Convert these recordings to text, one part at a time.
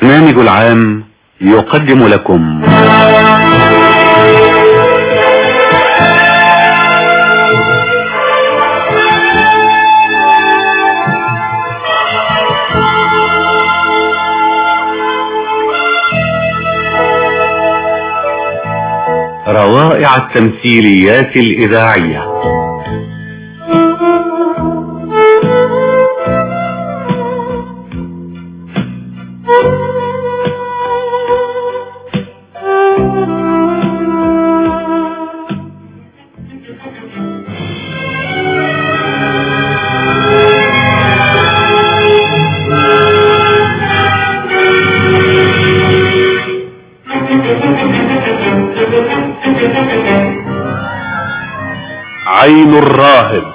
البرنامج العام يقدم لكم روائع التمثيليات الإذاعية عين الراهب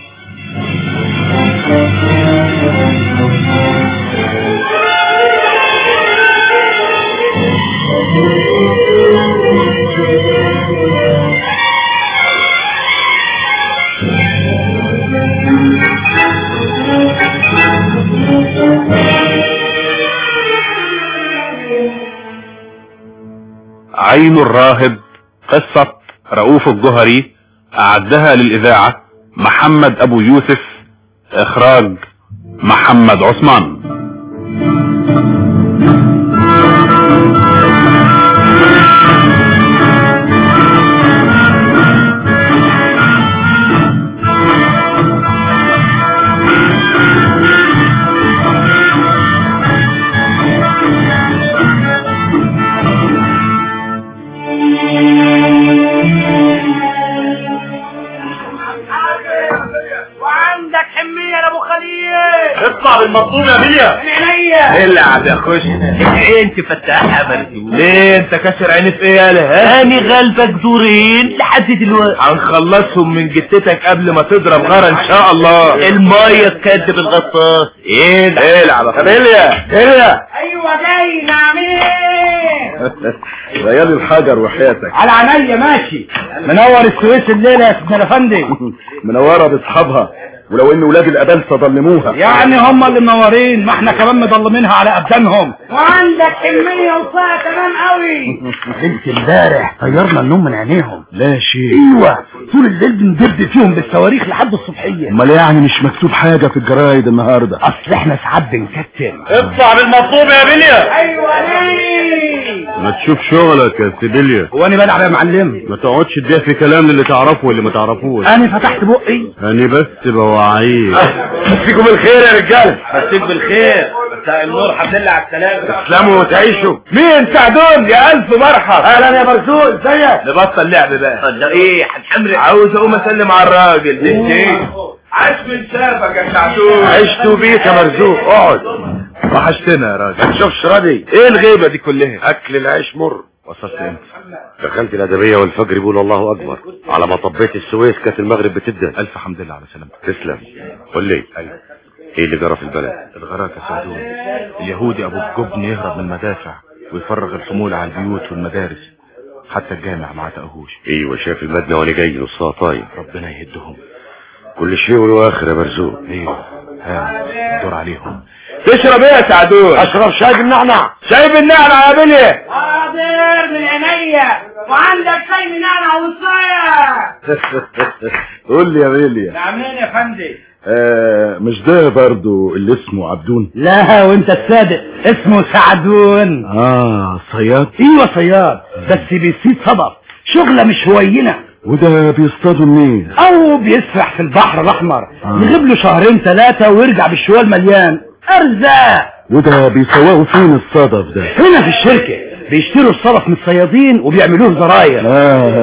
عين الراهب قصة رؤوف الجهري أعدها للإذاعة محمد أبو يوسف إخراج محمد عثمان وعندك حمية يا ابو خليل اطلع بالمطلوب يا بليا من عينيا العب يا خش ايه انت فتاح يا مرزوق ليه انت كاسر عيني في ايه يالا ها انا غلبك دورين لحد دلوقتي هنخلصهم من جتتك قبل ما تضرب غارة ان شاء الله المية تكذب الغطاس ايه ده العب يا بليا بليا ايوه جاي نعم ايه ليالي الحجر وحياتك على عينيا ماشي منور السويس الليله يا سيدنا الافندي منورة باصحابها ولو ان ولاد الابلسه ظلموها يعني هم اللي منورين ما احنا كمان مضلمينها على ابدانهم وعندك حمية وصاع كمان قوي انت امبارح طيرنا النوم من عينيهم لا شيء ايوه طول الليل بندب فيهم بالصواريخ لحد الصبحيه امال يعني مش مكتوب حاجة في الجرايد النهاردة اصل احنا ساعات بنكتم اطلع بالمطلوب يا بليا ايوه ليه ما تشوف شغلك يا سيبيليا هو انا بدعم يا معلم ما تقعدش تبيع في كلام اللي تعرفه واللي ما تعرفوش انا فتحت بقي انا بس بوعيك مسيكم بالخير يا رجاله مسيك بالخير مساء النور الحمد لله على السلامه تسلموا وتعيشوا مين سعدون يا الف مرحب اهلا يا مرزوق ازيك نبطل لعب بقى ده ايه هنحمل عاوز اقوم اسلم على الراجل ده ايه عاش من شافك يا سعدون عشتوا بيك يا مرزوق اقعد وحشتنا يا راجل ما تشوفش راضي ايه الغيبه دي كلها اكل العيش مر وصلت امتى دخلت الادبيه والفجر بيقول الله اكبر على ما طبيت السويس كانت المغرب بتدن الف حمد لله على سلامتك تسلم قول لي ايوه ايه اللي جرى في البلد الغراك يا سعدون اليهودي ابو الجبن يهرب من المدافع ويفرغ الحمول على البيوت والمدارس حتى الجامع ما عتقهوش ايوه شاف المدنه وانا جاي نصها طاير ربنا يهدهم كل شيء وله اخر يا مرزوق ايوه ها دور عليهم تشرب ايه يا سعدون اشرب شاي بالنعنع شاي بالنعنع يا بليه حاضر من عينيا وعندك شاي من نعنع وصايا قول لي يا بيليا نعمين يا فندي آه مش ده برضو اللي اسمه عبدون لا وانت الصادق اسمه سعدون اه صياد ايوه صياد بس بيصيد صدف شغلة مش هوينة وده بيصطادوا منين او بيسرح في البحر الاحمر يغيب له شهرين ثلاثة ويرجع بالشوال مليان ارزاق وده بيسوقوا فين الصدف ده هنا في الشركة بيشتروا الصدف من الصيادين وبيعملوه زراير اه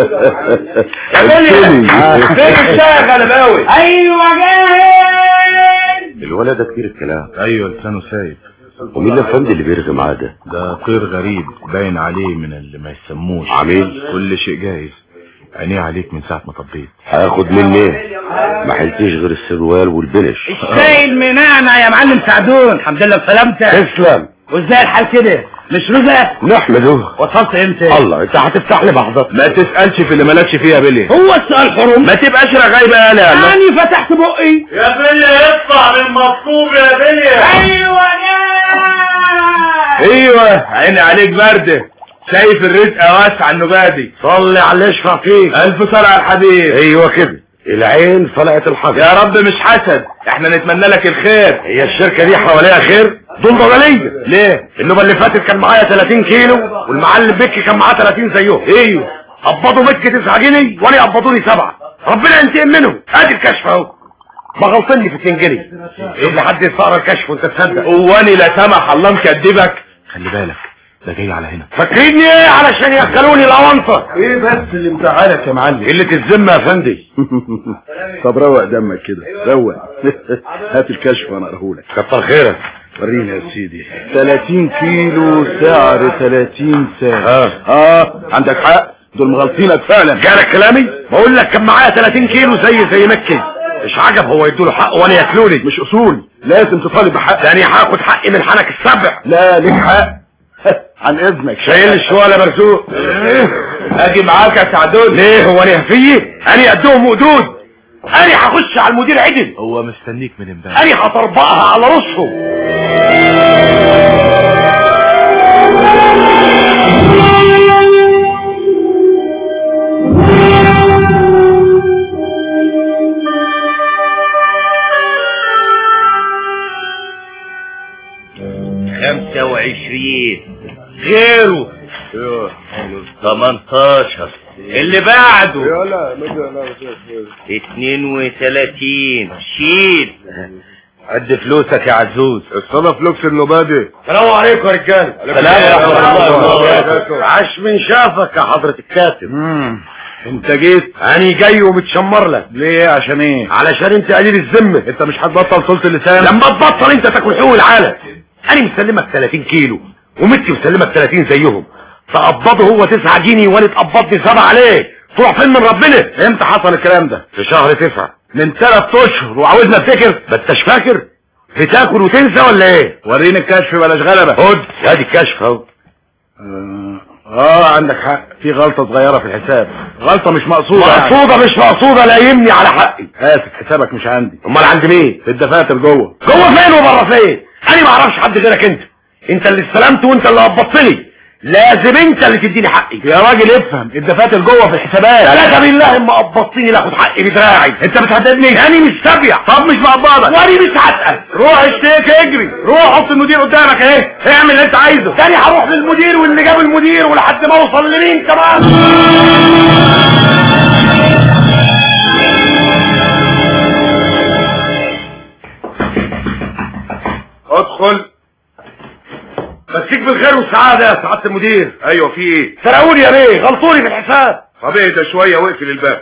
فين الشاي غلباوي ايوه جاهز الولد ده كتير الكلام ايوه لسانه سايب ومين الافندي اللي بيرغي معاه ده ده طير غريب باين عليه من اللي ما يسموش عميل كل شيء جايز عينيه عليك من ساعة ما طبيت هاخد مني ايه ما حلتيش غير السروال والبنش الشاي المنعنع يا معلم سعدون الحمد لله بسلامتك تسلم وازاي الحال كده مش رزق نحمده وصلت امتى الله انت هتفتح لي بحظة ما تسألش في اللي مالكش فيه يا بيلي هو السؤال حرم ما تبقاش رغايبة يالا يعني فتحت بقي يا بيلي اطلع من مطلوب يا بيلي ايوه جاي ايوه عيني عليك برده شايف الرزق واسع النبادي صلي على اللي يشفع فيك الف صلاة على الحبيب ايوه كده العين فلقت الحجر يا رب مش حسد احنا نتمنى لك الخير هي الشركة دي حواليها خير دول ضلالية ليه النوبة اللي فاتت كان معايا 30 كيلو والمعلم بكي كان معاه 30 زيهم ايوه قبضوا بكي 9 جنيه وانا قبضوني 7 ربنا ينتقم منهم ادي الكشف اهو ما غلطني في 2 جنيه شوف لحد يصار الكشف وانت تصدق هواني لا سمح الله مكدبك خلي بالك ده جاي على هنا فاكريني ايه علشان ياكلوني الاونطه ايه بس اللي مزعلك يا معلم قلة الذمة يا فندي طب روق دمك كده روق هات الكشف وانا اقرهولك كتر خيرك وريني يا سيدي 30 كيلو سعر 30 ساعة اه اه عندك حق دول مغلطينك فعلا جالك كلامي بقول لك كان معايا 30 كيلو زي زي مكي مش عجب هو يدوله حقه وانا ياكلوني مش اصول لازم تطالب بحق تاني هاخد حقي من حنك السبع لا ليك حق عن اذنك شايل الشوال يا مرزوق اجي معاك يا سعدون ليه هو انا فيه انا قدهم وقدود انا هخش على المدير عدل هو مستنيك من امبارح انا هطربقها على راسهم خمسة وعشرين غيره تمنتاشر اللي بعده اتنين وتلاتين شيل قد فلوسك يا عزوز الصدف لوكس النبادي السلام عليكم يا رجاله سلام ورحمة الله وبركاته. عاش من شافك يا حضرة الكاتب انت جيت انا جاي ومتشمر لك ليه عشان ايه علشان انت قليل الذمة انت مش هتبطل صوت اللسان لما تبطل انت تاكل حقوق العالم انا مسلمك 30 كيلو ومتي مسلمك 30 زيهم تقبضه هو 9 جنيه وانا اتقبضني 7 عليه تروح فين من ربنا امتى حصل الكلام ده في شهر 9 من ثلاث اشهر وعاوزنا افتكر ما انتش فاكر بتاكل وتنسى ولا ايه وريني الكشف بلاش غلبة خد ادي الكشف اهو آه, اه عندك حق في غلطة صغيرة في الحساب غلطة مش مقصودة يعني. مقصودة مش مقصودة لايمني على حقي اسف حسابك مش عندي امال عند مين في الدفاتر جوه جوه فين وبره فين انا ما اعرفش حد غيرك انت انت اللي استلمت وانت اللي هبطتني لازم انت اللي تديني حقي يا راجل افهم الدفاتر جوه في الحسابات ثلاثة بالله اما قبضتني لاخد حقي بدراعي انت بتهددني انا مش سابع طب مش مقبضك وانا مش هتقل روح اشتكي اجري روح حط المدير قدامك اهي اعمل اللي انت عايزه تاني هروح للمدير واللي جاب المدير ولحد ما اوصل لمين كمان ادخل مسيك بالخير والسعادة يا سعادة المدير ايوه في ايه سرقوني يا بيه غلطوني في الحساب طب اهدى شوية واقفل الباب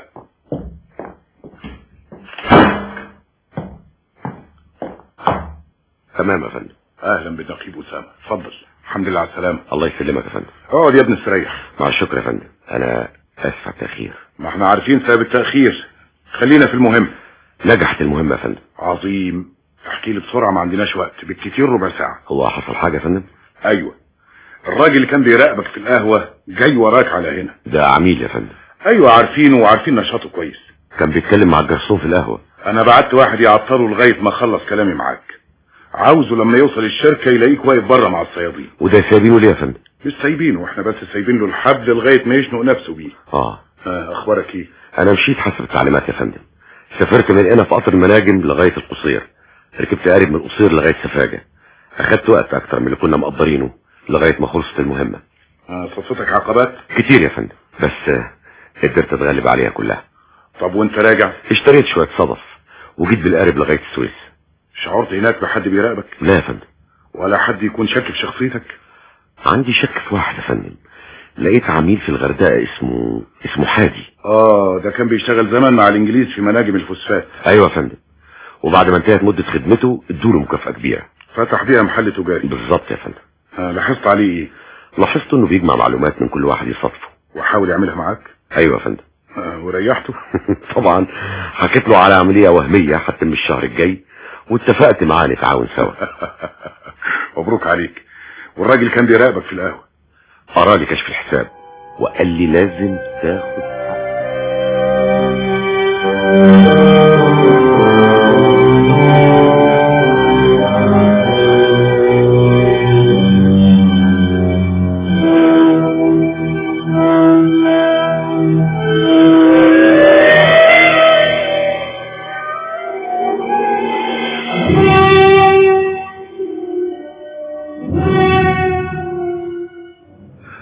تمام يا فندم اهلا بالنقيب اسامه اتفضل الحمد لله على السلامه الله يسلمك يا فندم اقعد يا ابني استريح مع الشكر يا فندم انا اسف على التاخير ما احنا عارفين سبب التاخير خلينا في المهم نجحت المهمه يا فندم عظيم احكي لي بسرعه ما عندناش وقت بالكتير ربع ساعه هو حصل حاجه يا فندم ايوه الراجل اللي كان بيراقبك في القهوه جاي وراك على هنا ده عميل يا فندم ايوه عارفينه وعارفين نشاطه كويس كان بيتكلم مع الجرسون في القهوه انا بعت واحد يعطله لغايه ما اخلص كلامي معاك عاوزه لما يوصل الشركه يلاقيك واقف بره مع الصيادين وده سايبينه ليه يا فندم مش سايبينه احنا بس سايبين له الحبل لغايه ما يشنق نفسه بيه اه آه اخبارك ايه انا مشيت حسب التعليمات يا فندم سافرت من هنا في قطر المناجم لغايه القصير ركبت قارب من القصير لغايه سفاجه اخدت وقت اكتر من اللي كنا مقدرينه لغايه ما خلصت المهمه آه صفتك عقبات كتير يا فندم بس آه، قدرت اتغلب عليها كلها طب وانت راجع اشتريت شويه صدف وجيت بالقارب لغايه السويس شعرت هناك بحد بيراقبك لا يا فندم ولا حد يكون شك في شخصيتك عندي شك في واحد يا فندم لقيت عميل في الغردقه اسمه اسمه حادي اه ده كان بيشتغل زمان مع الانجليز في مناجم الفوسفات ايوه يا فندم وبعد ما انتهت مده خدمته ادوله مكافاه كبيره فتح بيها محل تجاري بالظبط يا فندم آه لاحظت عليه ايه لاحظت انه بيجمع معلومات من كل واحد يصادفه وحاول يعملها معاك ايوه يا فندم آه وريحته طبعا حكيت له على عمليه وهميه هتتم الشهر الجاي واتفقت معاه نتعاون سوا مبروك عليك والراجل كان بيراقبك في القهوه قرا لي كشف الحساب وقال لي لازم تاخد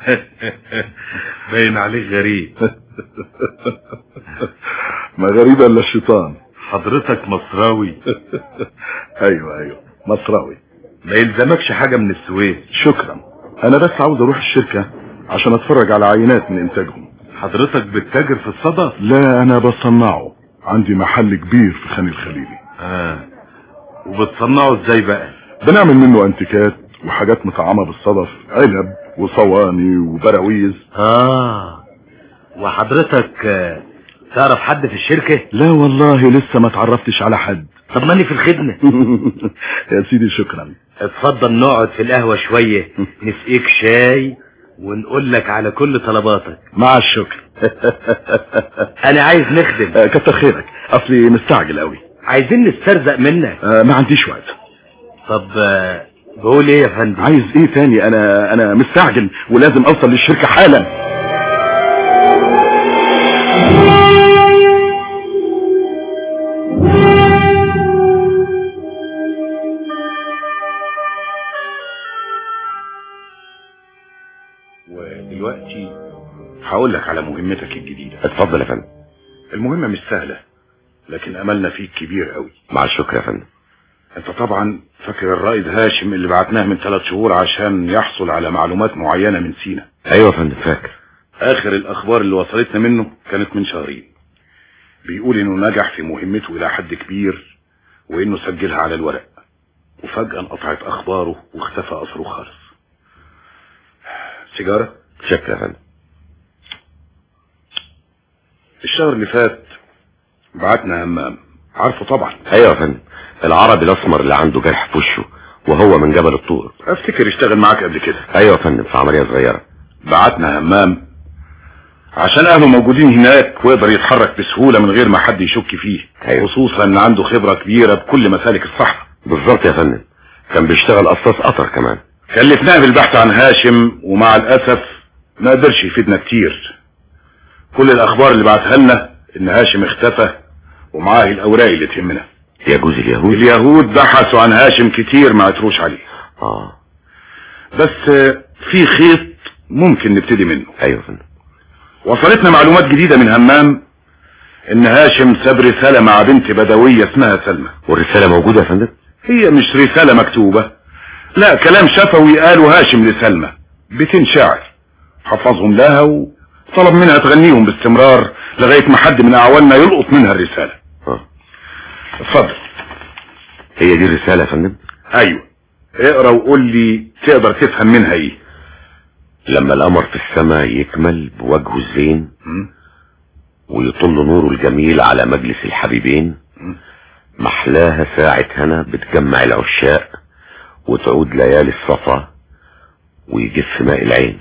باين عليك غريب ما غريب الا الشيطان حضرتك مصراوي ايوه ايوه مصراوي ما يلزمكش حاجة من السويس شكرا انا بس عاوز اروح الشركة عشان اتفرج على عينات من انتاجهم حضرتك بتتاجر في الصدف لا انا بصنعه عندي محل كبير في خان الخليلي اه وبتصنعه ازاي بقى بنعمل منه انتيكات وحاجات مطعمة بالصدف علب وصواني وبراويز اه وحضرتك آه، تعرف حد في الشركة لا والله لسه ما تعرفتش على حد طب ماني في الخدمة يا سيدي شكرا اتفضل نقعد في القهوة شوية نسقيك شاي ونقول لك على كل طلباتك مع الشكر انا عايز نخدم آه، كتر خيرك اصلي مستعجل قوي عايزين نسترزق منك آه، ما عنديش وقت طب آه، بقول ايه يا فندم عايز ايه تاني انا انا مستعجل ولازم اوصل للشركة حالا ودلوقتي هقول لك على مهمتك الجديدة اتفضل يا فندم المهمة مش سهلة لكن املنا فيك كبير قوي مع الشكر يا فندم انت طبعا فاكر الرائد هاشم اللي بعتناه من ثلاث شهور عشان يحصل على معلومات معينة من سينا ايوه يا فندم فاكر اخر الاخبار اللي وصلتنا منه كانت من شهرين بيقول انه نجح في مهمته الى حد كبير وانه سجلها على الورق وفجأة انقطعت اخباره واختفى اثره خالص سيجارة شكرا يا فندم الشهر اللي فات بعتنا همام عارفه طبعا ايوه يا فندم العربي الاسمر اللي عنده جرح في وشه وهو من جبل الطور افتكر اشتغل معاك قبل كده ايوه يا فندم في عمليه صغيره بعتنا همام عشان اهله موجودين هناك ويقدر يتحرك بسهولة من غير ما حد يشك فيه أيوة. خصوصا ان عنده خبرة كبيرة بكل مسالك الصحراء بالظبط يا فندم كان بيشتغل قصاص قطر كمان كلفناه بالبحث عن هاشم ومع الاسف ما قدرش يفيدنا كتير كل الاخبار اللي بعتها لنا ان هاشم اختفى ومعاه الاوراق اللي تهمنا يجوز اليهود اليهود بحثوا عن هاشم كتير ما عثروش عليه اه بس آه، في خيط ممكن نبتدي منه ايوه يا فندم وصلتنا معلومات جديدة من همام ان هاشم ساب رسالة مع بنت بدوية اسمها سلمى والرساله موجوده يا فندم هي مش رسالة مكتوبة لا كلام شفوي قاله هاشم لسلمى بيتين شعر حفظهم لها وطلب منها تغنيهم باستمرار لغاية ما حد من اعواننا يلقط منها الرسالة اه اتفضل هي دي الرساله يا فندم ايوه اقرا وقول لي تقدر تفهم منها ايه لما القمر في السماء يكمل بوجهه الزين م? ويطل نوره الجميل على مجلس الحبيبين م? محلاها ساعة هنا بتجمع العشاق وتعود ليالي الصفا ويجف ماء العين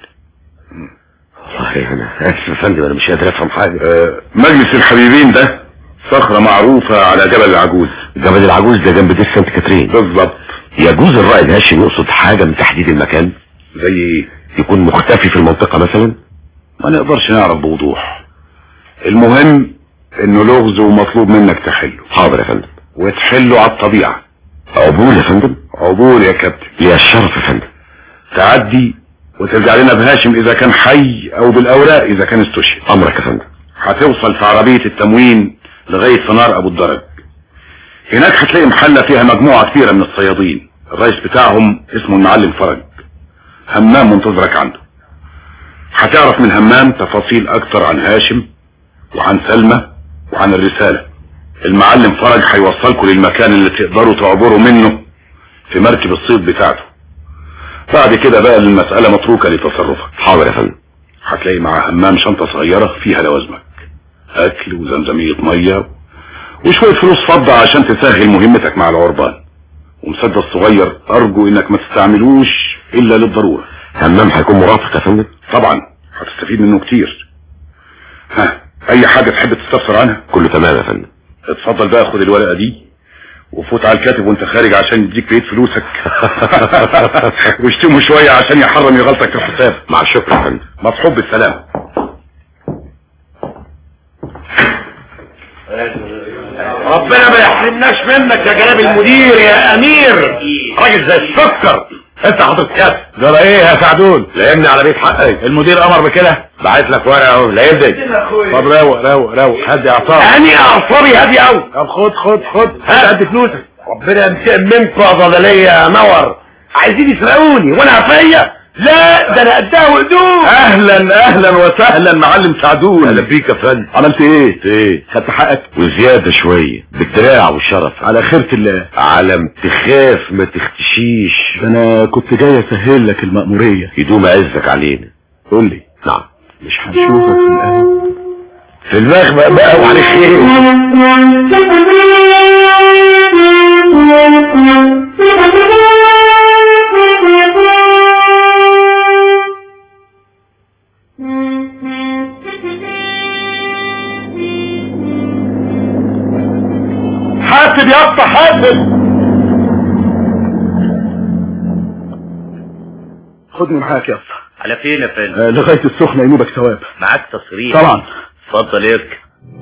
والله انا اسف يا فندم انا مش قادر افهم حاجة آه مجلس الحبيبين ده صخرة معروفة على جبل العجوز جبل العجوز ده جنب دير سانت كاترين بالظبط يجوز الرائد هاشم يقصد حاجة من تحديد المكان زي ايه يكون مختفي في المنطقة مثلا ما نقدرش نعرف بوضوح المهم انه لغز ومطلوب منك تحله حاضر يا فندم وتحله على الطبيعة عبور يا فندم عبور يا كابتن ليا الشرف يا فندم تعدي وترجع لنا بهاشم اذا كان حي او بالاوراق اذا كان استشهد امرك يا فندم هتوصل في عربية التموين لغاية فنار ابو الدرج هناك هتلاقي محلة فيها مجموعة كبيرة من الصيادين الرئيس بتاعهم اسمه المعلم فرج همام منتظرك عنده هتعرف من همام تفاصيل اكتر عن هاشم وعن سلمى وعن الرسالة المعلم فرج هيوصلكوا للمكان اللي تقدروا تعبروا منه في مركب الصيد بتاعته بعد كده بقى المسألة متروكة لتصرفك حاضر يا فندم هتلاقي مع همام شنطة صغيرة فيها لوازمك اكل وزمزمية مية وشوية فلوس فضة عشان تسهل مهمتك مع العربان ومسدس صغير ارجو انك ما تستعملوش الا للضرورة همام هيكون مرافق يا فندم طبعا هتستفيد منه كتير ها اي حاجة تحب تستفسر عنها كله تمام يا فندم اتفضل بقى خد الورقة دي وفوت على الكاتب وانت خارج عشان يديك بقية فلوسك واشتمه شوية عشان يحرم يغلطك في الحساب مع الشكر يا فندم مصحوب بالسلام ربنا ما يحرمناش منك يا جناب المدير يا امير راجل زي السكر انت حاطط كاس جرى ايه يا سعدون لامني على بيت حقك المدير امر بكده بعت لك ورقه اهو لا يبدأ طب روق روق روق هدي اعصابك اني اعصابي هادي قوي طب خد خد خد ها؟ هات قد فلوسك ربنا ينتقم منكم يا ضلاليه يا نور عايزين يسرقوني وانا فيا لا ده انا قدها وقدوم اهلا اهلا وسهلا معلم سعدون اهلا بيك يا فندم عملت ايه ايه خدت حقك وزياده شويه بالدراع والشرف على خيرة الله علم تخاف ما تختشيش ده انا كنت جاي اسهل لك المأمورية يدوم عزك علينا قول لي نعم مش هنشوفك في القهوة في المغبق بقى وعلى خير حاسب يا اسطى حاسب خدني معاك يا اسطى على فين يا فندم آه، لغاية السخنة ينوبك ثواب معاك تصريح طبعا اتفضل اركب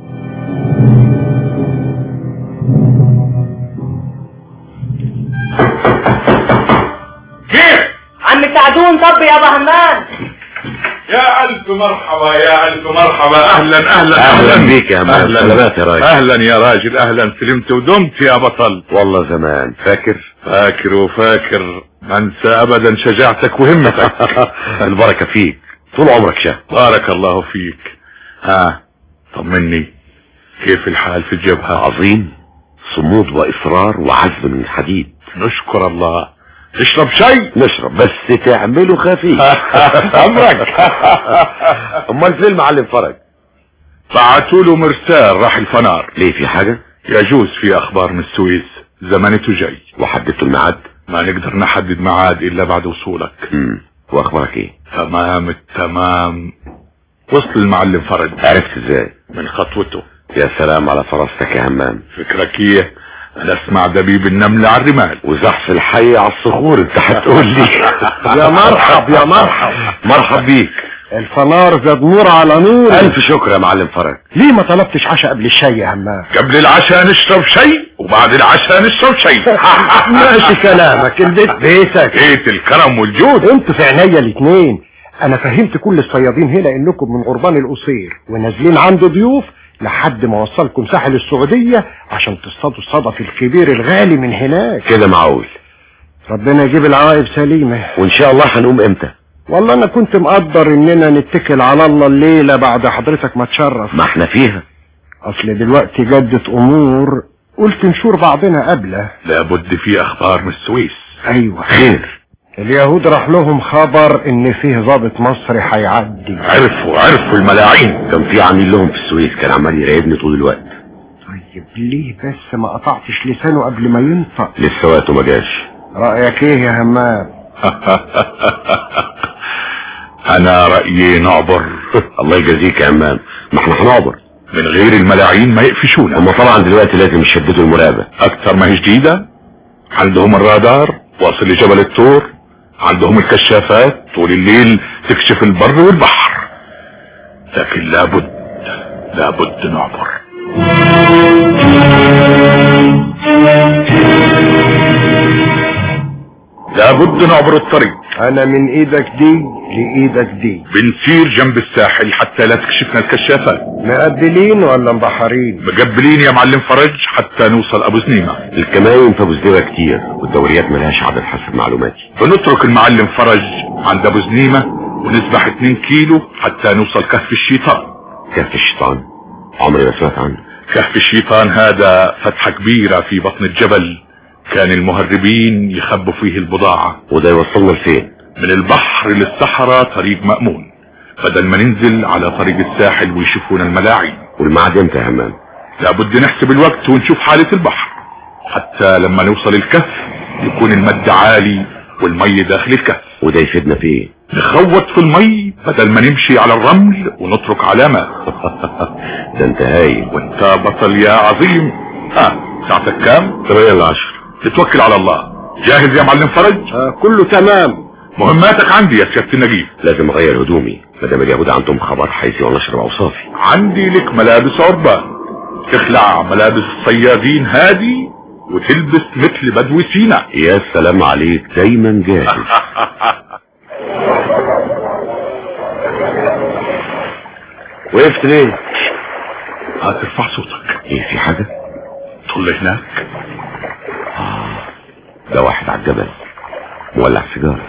عم سعدون طب يا ابو همام يا ألف مرحبا يا ألف مرحبا أهلا أهلا أهلا بيك يا مان. أهلا سلامات يا راجل. أهلا يا راجل أهلا سلمت ودمت يا بطل والله زمان فاكر فاكر وفاكر ما انسى أبدا شجاعتك وهمتك البركه فيك طول عمرك شاه بارك الله فيك ها طمني كيف الحال في الجبهة عظيم صمود واصرار وعزم من الحديد نشكر الله تشرب شيء نشرب بس تعمله خفيف عمرك امال فين المعلم فرج بعتوا له مرسال راح الفنار ليه في حاجه يجوز في اخبار من السويس زمانته جاي وحددتوا الميعاد ما نقدر نحدد ميعاد الا بعد وصولك امم واخبارك ايه تمام التمام وصل المعلم فرج عرفت ازاي من خطوته يا سلام على فراستك يا همام فكرك ايه انا اسمع دبيب النمل على الرمال وزحف الحي على الصخور انت هتقول لي يا مرحب يا مرحب مرحب بيك الفنار زاد نور على نور الف شكر يا معلم فرج ليه ما طلبتش عشاء قبل الشاي يا همام قبل العشاء نشرب شيء وبعد العشاء نشرب شيء ماشي كلامك البيت بيتك بيت الكرم والجود انتوا في عينيا الاتنين انا فهمت كل الصيادين هنا انكم من غربان القصير ونازلين عند ضيوف لحد ما وصلكم ساحل السعودية عشان تصطادوا الصدف الكبير الغالي من هناك كده معقول ربنا يجيب العواقب سليمة وان شاء الله هنقوم امتى والله انا كنت مقدر اننا نتكل على الله الليلة بعد حضرتك ما تشرف ما احنا فيها اصل دلوقتي جدت امور قلت نشور بعضنا قبله لابد في اخبار من السويس ايوه خير اليهود راح لهم خبر ان فيه ضابط مصري هيعدي عرفوا عرفوا الملاعين كان في عميل لهم في السويس كان عمال يراقبني طول الوقت طيب ليه بس ما قطعتش لسانه قبل ما ينطق لسه وقته ما جاش رأيك ايه يا همام انا رأيي نعبر الله يجازيك يا عمام ما احنا هنعبر من غير الملاعين ما يقفشونا هم طبعا دلوقتي لازم يشددوا المراقبة اكتر ما هي جديدة عندهم الرادار واصل لجبل الطور عندهم الكشافات طول الليل تكشف البر والبحر لكن لابد لابد نعبر لابد نعبر الطريق انا من ايدك دي لايدك دي بنسير جنب الساحل حتى لا تكشفنا الكشافات مقبلين ولا مبحرين مقبلين يا معلم فرج حتى نوصل ابو سنيمة الكمائن في ابو زديبة كتير والدوريات ملهاش عدد حسب معلوماتي بنترك المعلم فرج عند ابو زنيمة ونسبح 2 كيلو حتى نوصل كهف الشيطان كهف الشيطان عمري ما سمعت عنه كهف الشيطان هذا فتحة كبيرة في بطن الجبل كان المهربين يخبوا فيه البضاعة وده يوصلنا لفين من البحر للصحراء طريق مأمون بدل ما ننزل على طريق الساحل ويشوفونا الملاعين والميعاد امتى يا همام لابد نحسب الوقت ونشوف حالة البحر حتى لما نوصل الكهف يكون المد عالي والمي داخل الكهف وده يفيدنا في ايه نخوت في المي بدل ما نمشي على الرمل ونترك علامات ده انت هايل وانت بطل يا عظيم اه ساعتك كام 8 ل 10 تتوكل على الله جاهز يا معلم فرج آه كله تمام مهماتك عندي يا سيادة النجيب لازم اغير هدومي ما دام اليهود عندهم خبر هيسيبوا نشر اوصافي عندي لك ملابس عربان تخلع ملابس الصيادين هادي وتلبس مثل بدو سينا يا سلام عليك دايما جاهز وقفت ليه هترفع صوتك ايه في حاجة طل هناك ده واحد على الجبل مولع سيجارة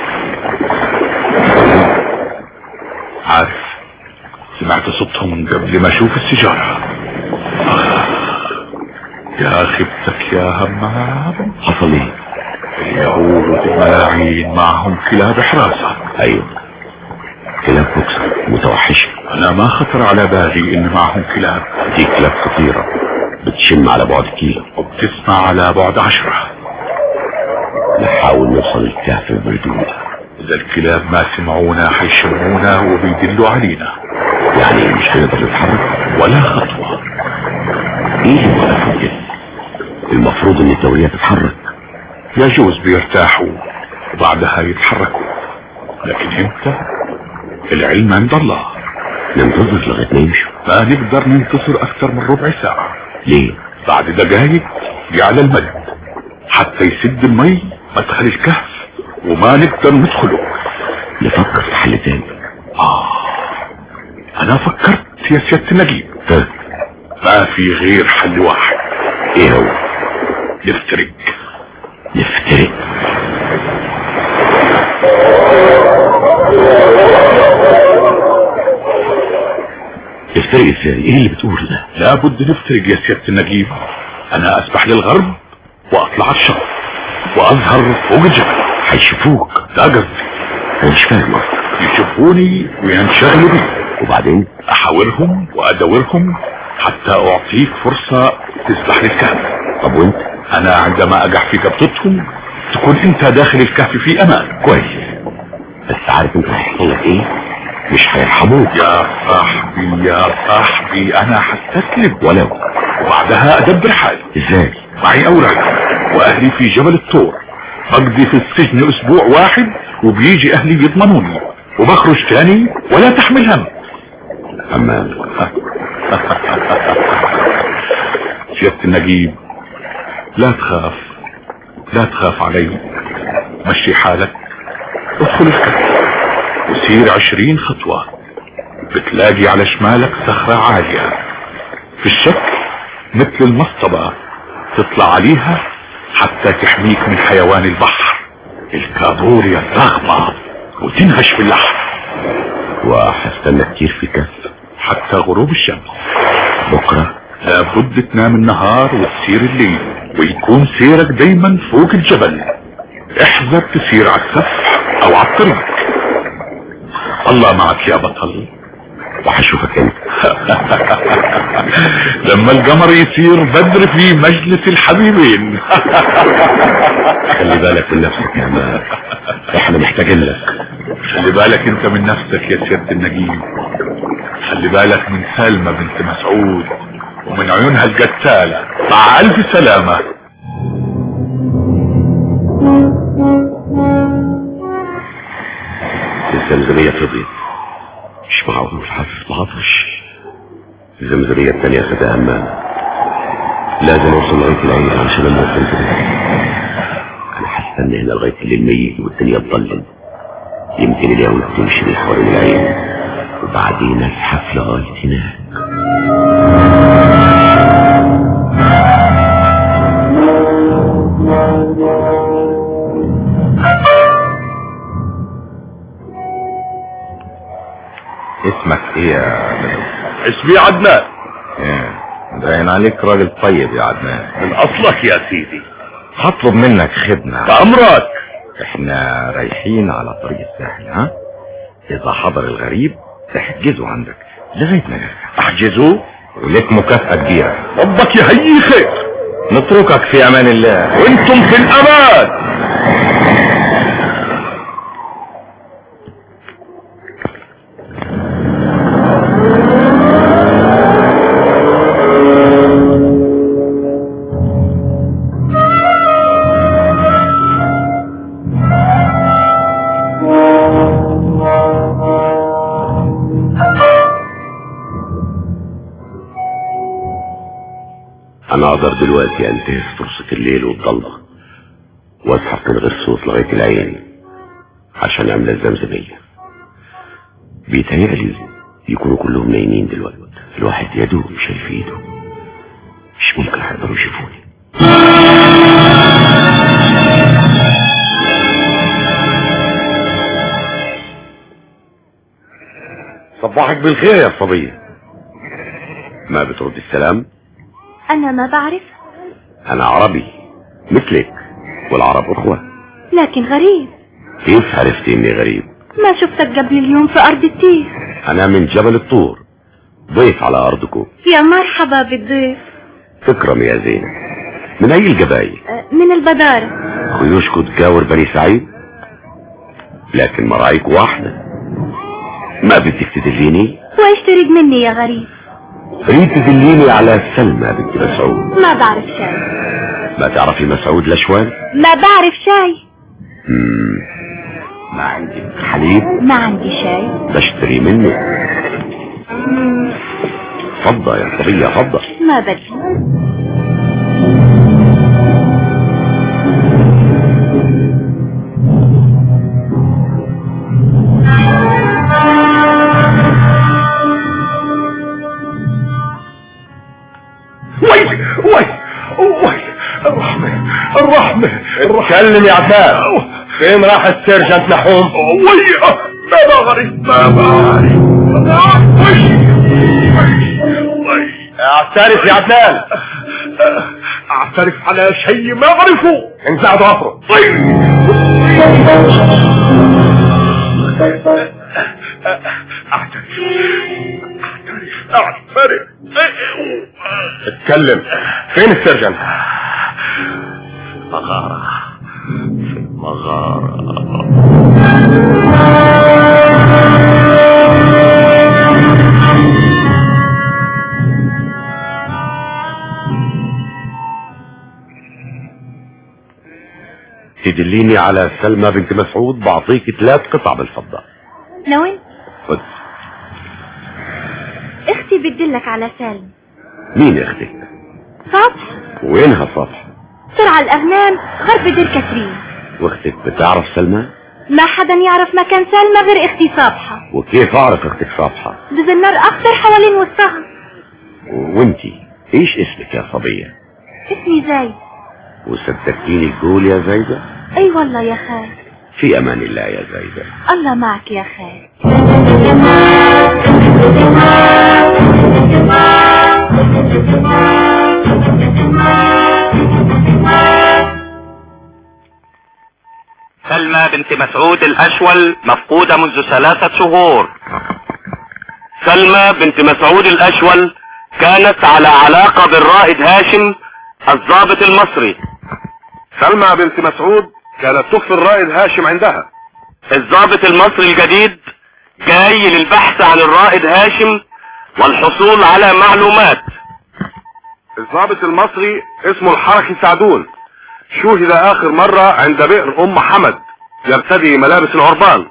عارف سمعت صوتهم قبل ما اشوف السيجارة آه. يا خبتك يا همام حصل ايه اليهود الملاعين معهم كلاب حراسة ايوه كلاب بوكسر متوحشة انا ما خطر على بالي ان معهم كلاب دي كلاب خطيرة بتشم على بعد كيلو وبتسمع على بعد عشرة نحاول نوصل للكهف بردود اذا الكلاب ما سمعونا حيشمونا وبيدلوا علينا يعني مش هنقدر نتحرك ولا خطوة ايه اللي وقفوا كده المفروض ان الدورية تتحرك يجوز بيرتاحوا وبعدها يتحركوا لكن امتى العلم عند الله ننتظر لغاية ما يمشوا ما نقدر ننتصر اكثر من ربع ساعة ليه بعد دقايق يعلى المد حتى يسد المي مدخل الكهف وما نقدر ندخله نفكر في حل تاني آه أنا فكرت يا سيادة النجيب ها ما في غير حل واحد ايه هو نفترق نفترق نفترق ازاي ايه اللي بتقوله ده لابد نفترق يا سيادة النجيب أنا أسبح للغرب وأطلع الشرق وأظهر فوق الجبل هيشوفوك ده قصدي انا مش فاهم قصدك. يشوفوني وينشغلوا بي وبعدين أحاورهم وأدورهم حتى أعطيك فرصة تسبح للكهف طب وانت أنا عندما أقع في قبضتهم تكون أنت داخل الكهف في أمان كويس بس عارف انت هيحصل لك ايه مش هيرحموك يا صاحبي يا صاحبي أنا حستسلم ولو وبعدها أدبر حالي ازاي معي أوراق وأهلي في جبل الطور بقضي في السجن أسبوع واحد وبيجي أهلي يضمنوني وبخرج تاني ولا تحمل هم اما سيادة النجيب لا تخاف لا تخاف علي مشي حالك ادخل الكهف وسير عشرين خطوة بتلاقي على شمالك صخرة عالية في الشكل مثل المصطبة تطلع عليها حتى تحميك من حيوان البحر الكابوريا الضخمة وتنهش في اللحم وهستنى كتير في كهف حتى غروب الشمس بكرة لابد تنام النهار وتسير الليل ويكون سيرك دايما فوق الجبل احذر تسير على السفح او على الطريق الله معك يا بطل وهشوفك انت لما القمر يصير بدر في مجلس الحبيبين خلي بالك من نفسك يا مان احنا محتاجين لك خلي بالك انت من نفسك يا سيادة النجيب خلي بالك من سلمى بنت مسعود ومن عيونها القتالة مع الف سلامة الزمزمية فضيت مش معقول حاسس بعطش الزمزمية التانية خدها همام لازم اوصل لغاية العين عشان اموت انت انا هستنى هنا لغاية الليل ميت والدنيا تضلم يمكن اليوم تمشي من حوالين العين وبعدين ازحف لغاية هناك اسمك ايه يا بدوي اسمي عدنان ايه باين عليك راجل طيب يا عدنان من اصلك يا سيدي هطلب منك خدمة بأمرك احنا رايحين على طريق الساحل ها اذا حضر الغريب تحجزه عندك لغاية ما نرجع احجزوه ولك مكافأة كبيرة ربك يهيي خير نتركك في امان الله وانتم في الامان انا اقدر دلوقتي انتهز فرصة الليل والضلمة واسحب من غير صوت لغاية العين عشان اعمل الزمزمية بيتهيألي يكونوا كلهم نايمين دلوقتي الواحد يدوب شايف ايده مش ممكن هيقدروا يشوفوني صباحك بالخير يا صبية ما بترد السلام أنا ما بعرف انا عربي مثلك والعرب اخوة لكن غريب كيف عرفتي اني غريب ما شفتك قبل اليوم في أرض التيه انا من جبل الطور ضيف على ارضكم يا مرحبا بالضيف تكرم يا زينب من اي القبائل أه، من البدارة خيوشكم تجاور بني سعيد لكن مرايك واحدة ما بدك تدليني وإيش تريد مني يا غريب ريد تدليني على سلمى بنت مسعود ما بعرف شاي ما تعرفي مسعود لشوان ما بعرف شاي مم. ما عندك حليب ما عندي شاي بشتري منك فضة يا صبية فضة ما بدي وي وي وي الرحمة الرحمة اتكلم يا عباس فين راح السيرجنت نحوم وي ما بعرف ما بعرف وي وي اعترف يا عدنان اعترف على شيء ما اعرفه انزع ضفره اعترف اعترف اعترف اتكلم فين السيرجنت مغارة في مغارة تدليني على سلمى بنت مسعود بعطيك ثلاث قطع بالفضة لوين خد اختي بتدلك على سالم مين اختك صبح وينها صفح ترعى الأغنام غرب دير كاترين واختك بتعرف سلمى ما حدا يعرف مكان سالمة غير اختي صبحة وكيف اعرف اختك صفحة بز النار أخضر حوالين وسطها وانتي ايش اسمك يا صبية اسمي زايد وصدقتيني تقول يا زايدة اي والله يا خال في امان الله يا زايدة الله معك يا خال سلمى بنت مسعود الأشول مفقودة منذ ثلاثة شهور سلمى بنت مسعود الأشول كانت على علاقة بالرائد هاشم الضابط المصري سلمى بنت مسعود كانت تخفي الرائد هاشم عندها الضابط المصري الجديد جاي للبحث عن الرائد هاشم والحصول على معلومات الضابط المصري اسمه الحركي سعدون شوهد اخر مرة عند بئر ام حمد يرتدي ملابس العربان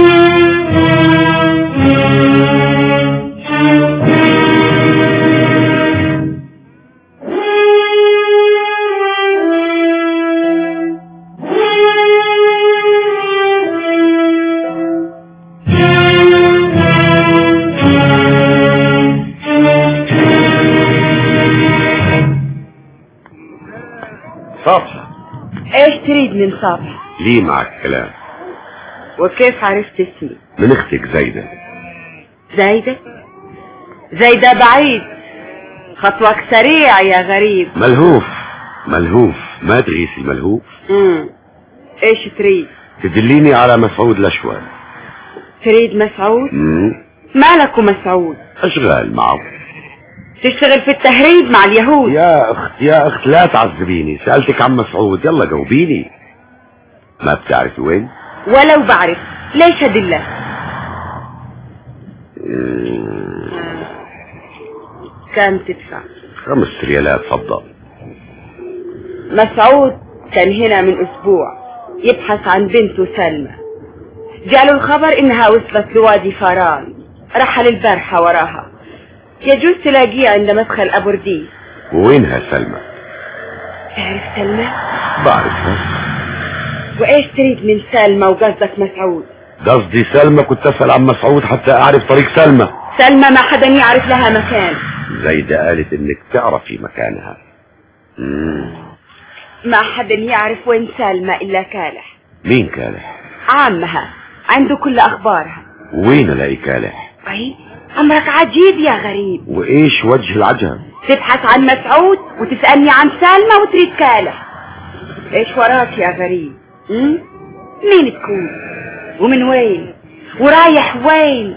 صفحة ايش تريد من صبح ليه معك كلام وكيف عرفت اسمي من اختك زايدة زايدة زايدة بعيد خطوك سريع يا غريب ملهوف ملهوف ما تغيث الملهوف امم ايش تريد تدليني على مسعود لشوان تريد مسعود مم. مالك ومسعود اشغال معه تشتغل في التهريب مع اليهود يا اخت يا اخت لا تعذبيني سألتك عن مسعود يلا جاوبيني ما بتعرفي وين ولو بعرف ليش ادلك مم. كم تدفع خمس ريالات فضل مسعود كان هنا من اسبوع يبحث عن بنته سلمى جاله الخبر انها وصلت لوادي فاران رحل البارحة وراها يجوز تلاقيه عند مدخل ابو رديس وينها سلمى تعرف سلمى بعرفها وايش تريد من سلمى وقصدك مسعود قصدي سلمى كنت اسال عن مسعود حتى اعرف طريق سلمى سلمى ما حدا يعرف لها مكان زايدة قالت انك تعرفي مكانها مم. ما حدا يعرف وين سلمى الا كالح مين كالح عمها عنده كل اخبارها وين الاقي كالح طيب امرك عجيب يا غريب وايش وجه العجب تبحث عن مسعود وتسألني عن سلمى وتريد كالح ايش وراك يا غريب م? مين تكون ومن وين ورايح وين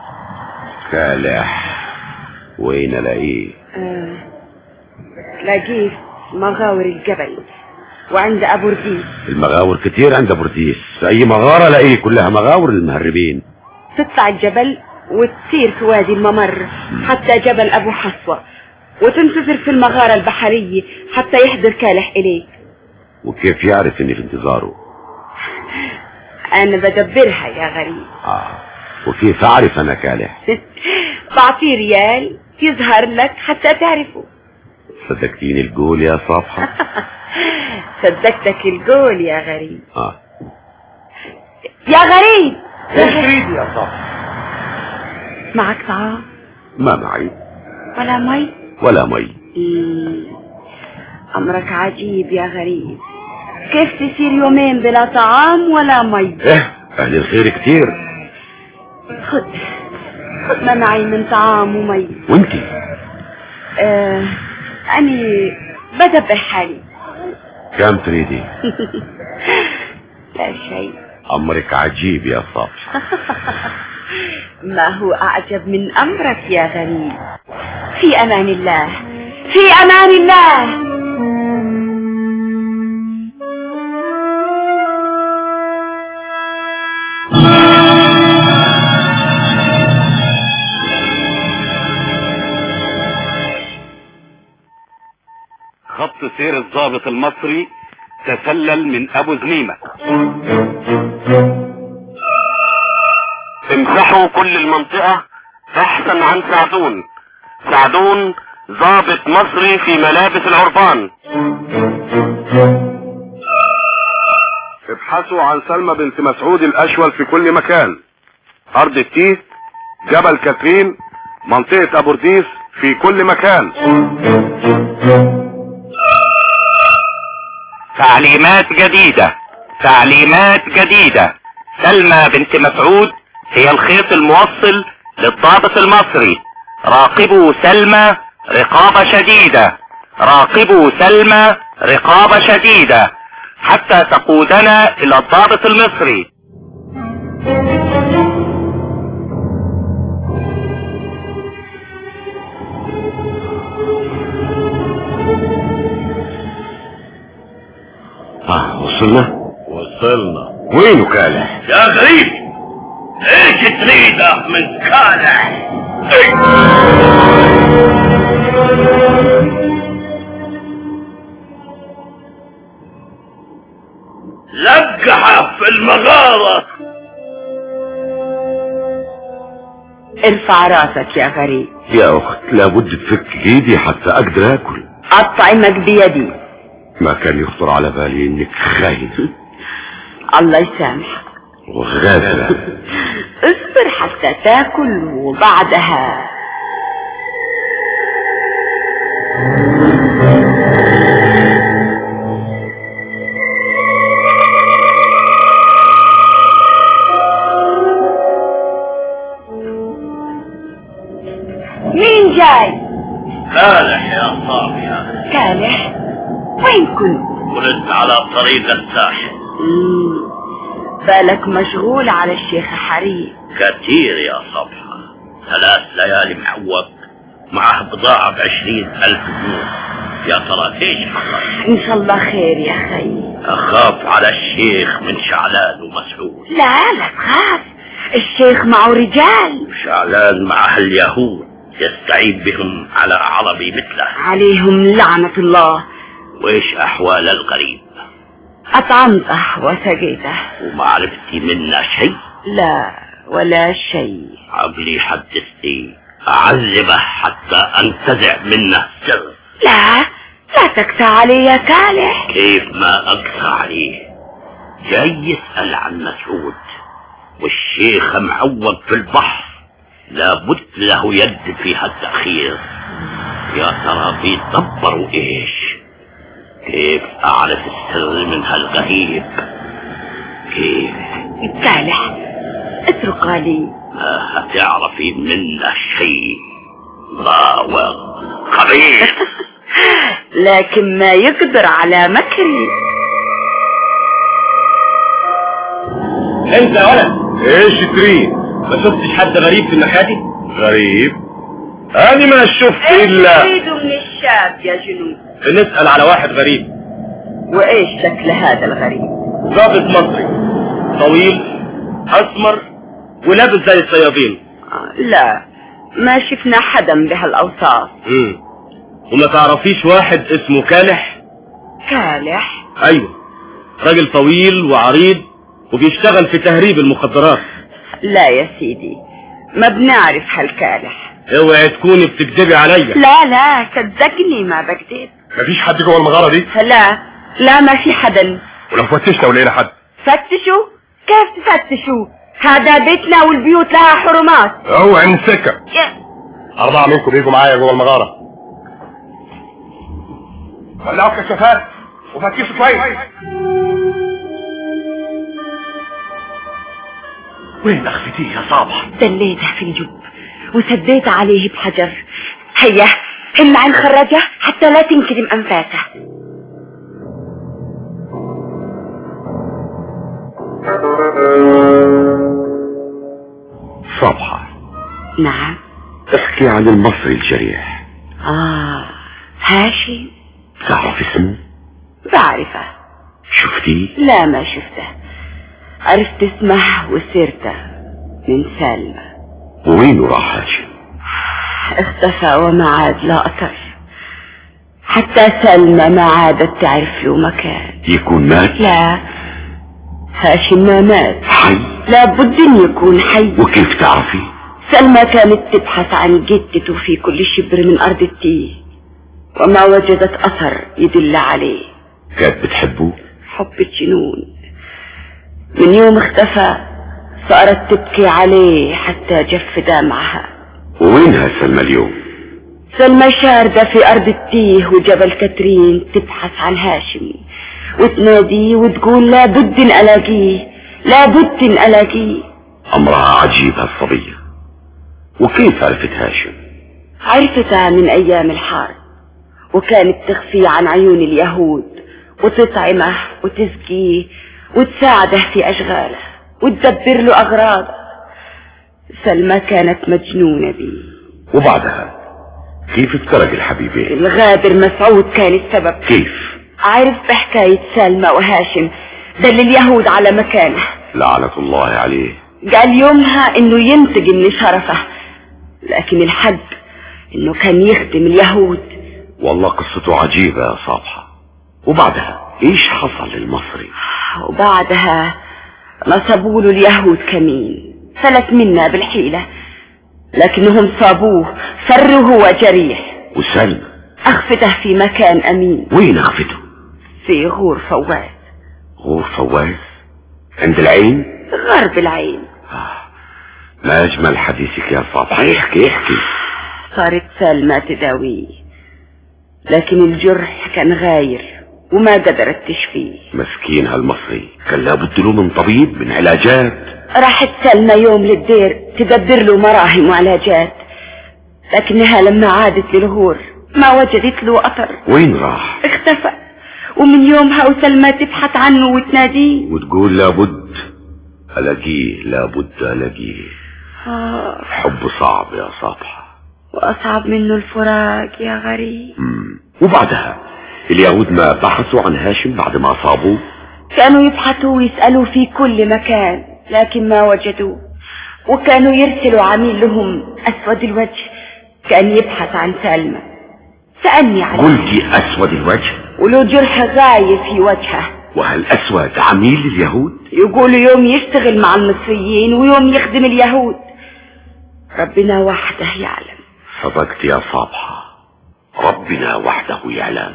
كالح وين الاقيه آه. تلاقيه في مغاور الجبل وعند ابو رديس المغاور كتير عند برديس اي مغارة الاقيه كلها مغاور المهربين تطلع الجبل وتسير في وادي الممر حتى جبل ابو حصوة وتنتظر في المغارة البحرية حتى يحضر كالح اليك وكيف يعرف اني في انتظاره انا بدبرها يا غريب اه وكيف اعرف انا كالح بعطيه ريال يظهر لك حتى تعرفه صدقتيني القول يا صافحة صدقتك القول يا غريب اه يا غريب ايش تريد يا صاحبي معك طعام ما معي ولا مي ولا مي مم. امرك عجيب يا غريب كيف تصير يومين بلا طعام ولا مي ايه اهل الخير كتير خذ خذ ما معي من طعام ومي وانتي آه اني بدبر حالي كم تريدي لا شيء امرك عجيب يا صافحة ما هو أعجب من أمرك يا غريب في أمان الله في أمان الله خط سير الضابط المصري تسلل من ابو زنيمة امسحوا كل المنطقة بحثا عن سعدون سعدون ضابط مصري في ملابس العربان ابحثوا عن سلمى بنت مسعود الاشول في كل مكان ارض التيه جبل كاترين منطقة ابورديس في كل مكان تعليمات جديدة تعليمات جديدة سلمى بنت مسعود هي الخيط الموصل للضابط المصري راقبوا سلمى رقابة شديدة راقبوا سلمى رقابة شديدة حتى تقودنا الى الضابط المصري اه وصلنا وصلنا وينه كالح يا غريب ايش تريده من كالح لقحه في المغارة ارفع راسك يا غريب يا اخت لابد تفك ايدي حتى اقدر اكل أطعمك بيدي ما كان يخطر على بالي انك خاين الله يسامحك وغافلة اصبر حتى تاكل وبعدها مين جاي كالح يا صافية كالح وين كنت ولدت على طريق الساحل مم. بالك مشغول على الشيخ حريم كتير يا صبحة ثلاث ليالي محوق معه بضاعة بعشرين ألف جنيه يا ترى ايش حصل ان شاء الله خير يا خي اخاف على الشيخ من شعلان ومسعود لا لا تخاف الشيخ معه رجال شعلان مع اليهود يستعين بهم على عربي مثله عليهم لعنة الله وايش احوال الغريب أطعمته وسقيته وما عرفتي منا شيء لا ولا شيء عقلي حدثتي اعذبه حتى انتزع منه سر لا لا تقسى علي يا كالح كيف ما اقسى عليه جاي يسأل عن مسعود والشيخ معوض في البحر لابد له يد في هالتأخير يا ترى بيدبروا ايش كيف اعرف السر من هالغريب كيف كالح اترك لي ما هتعرفي منه شيء ضاوع خبيث لكن ما يقدر على مكري انت يا ولد ايش تريد ما شفتش حد غريب في الناحيه دي غريب انا ما شفت ايش الا تريدوا من الشاب يا جنود بنسأل على واحد غريب وايش شكل هذا الغريب ضابط مصري طويل اسمر ولابس زي الصيادين آه، لا ما شفنا حدا بهالاوصاف امم وما تعرفيش واحد اسمه كالح كالح ايوه راجل طويل وعريض وبيشتغل في تهريب المخدرات لا يا سيدي ما بنعرف هالكالح اوعي تكوني بتكذبي عليا لا لا صدقني ما بكذب مفيش حد جوه المغاره دي لا لا ما في حدا ولو فتشنا ولقينا حد فتشوا كيف تفتشوا هذا بيتنا والبيوت لها حرمات اوعى من السكه يا- اربعه منكم يجوا معايا جوه المغاره ولعوا الكشافات وفتشوا كويس وين اخفتيه يا صابح دليته في الجب وسديت عليه بحجر هيا امنع نخرجه حتى لا تنكدم انفاسه صبحة نعم احكي عن المصري الجريح اه هاشم تعرف اسمه بعرفه شفتيه لا ما شفته عرفت اسمه وسيرته من سلمى وين راح هاشم اختفى وما عاد لا أثر حتى سلمى ما عادت تعرف له مكان يكون مات لا هاشم ما مات حي لابد ان يكون حي وكيف تعرفي سلمى كانت تبحث عن جدته في كل شبر من ارض التيه وما وجدت اثر يدل عليه كانت بتحبه حب الجنون من يوم اختفى صارت تبكي عليه حتى جف دمعها ووينها سلمى اليوم سلمى شاردة في أرض التيه وجبل كترين تبحث عن هاشم وتناديه وتقول لابد إن ألاقيه لابد إن ألاقيه امرها عجيب هالصبية وكيف عرفت هاشم عرفتها من أيام الحرب وكانت تخفي عن عيون اليهود وتطعمه وتسقيه وتساعده في أشغاله وتدبر له أغراضه سلمى كانت مجنونة بيه وبعدها كيف افترق الحبيبين الغادر مسعود كان السبب كيف عارف بحكاية سلمى وهاشم دل اليهود على مكانه لعنة الله عليه قال يومها انه ينتقم لشرفه لكن الحق انه كان يخدم اليهود والله قصته عجيبة يا صابحة وبعدها ايش حصل للمصري وبعدها نصبوا له اليهود كمين فلت منا بالحيلة لكنهم صابوه فروا هو جريح وسلمى اخفته في مكان امين وين اخفته في غور فواز غور فواز عند العين غرب العين ما اجمل حديثك يا صابحة احكي احكي صارت سلمى تداويه لكن الجرح كان غاير وما قدرت تشفيه مسكين هالمصري كان لابد له من طبيب من علاجات راحت سلمى يوم للدير تدبر له مراهم وعلاجات لكنها لما عادت للغور ما وجدت له أثر وين راح اختفى ومن يومها وسلمى تبحث عنه وتناديه وتقول لابد الاقيه لابد الاقيه آه حب صعب يا صابحة وأصعب منه الفراق يا غريب مم. وبعدها اليهود ما بحثوا عن هاشم بعد ما صابوه كانوا يبحثوا ويسألوا في كل مكان لكن ما وجدوه وكانوا يرسلوا عميل لهم أسود الوجه كان يبحث عن سلمى سألني عنه قلتي اسود الوجه وله جرح غايب في وجهه وهل اسود عميل لليهود يقولوا يوم يشتغل مع المصريين ويوم يخدم اليهود ربنا وحده يعلم صدقت يا صابحة ربنا وحده يعلم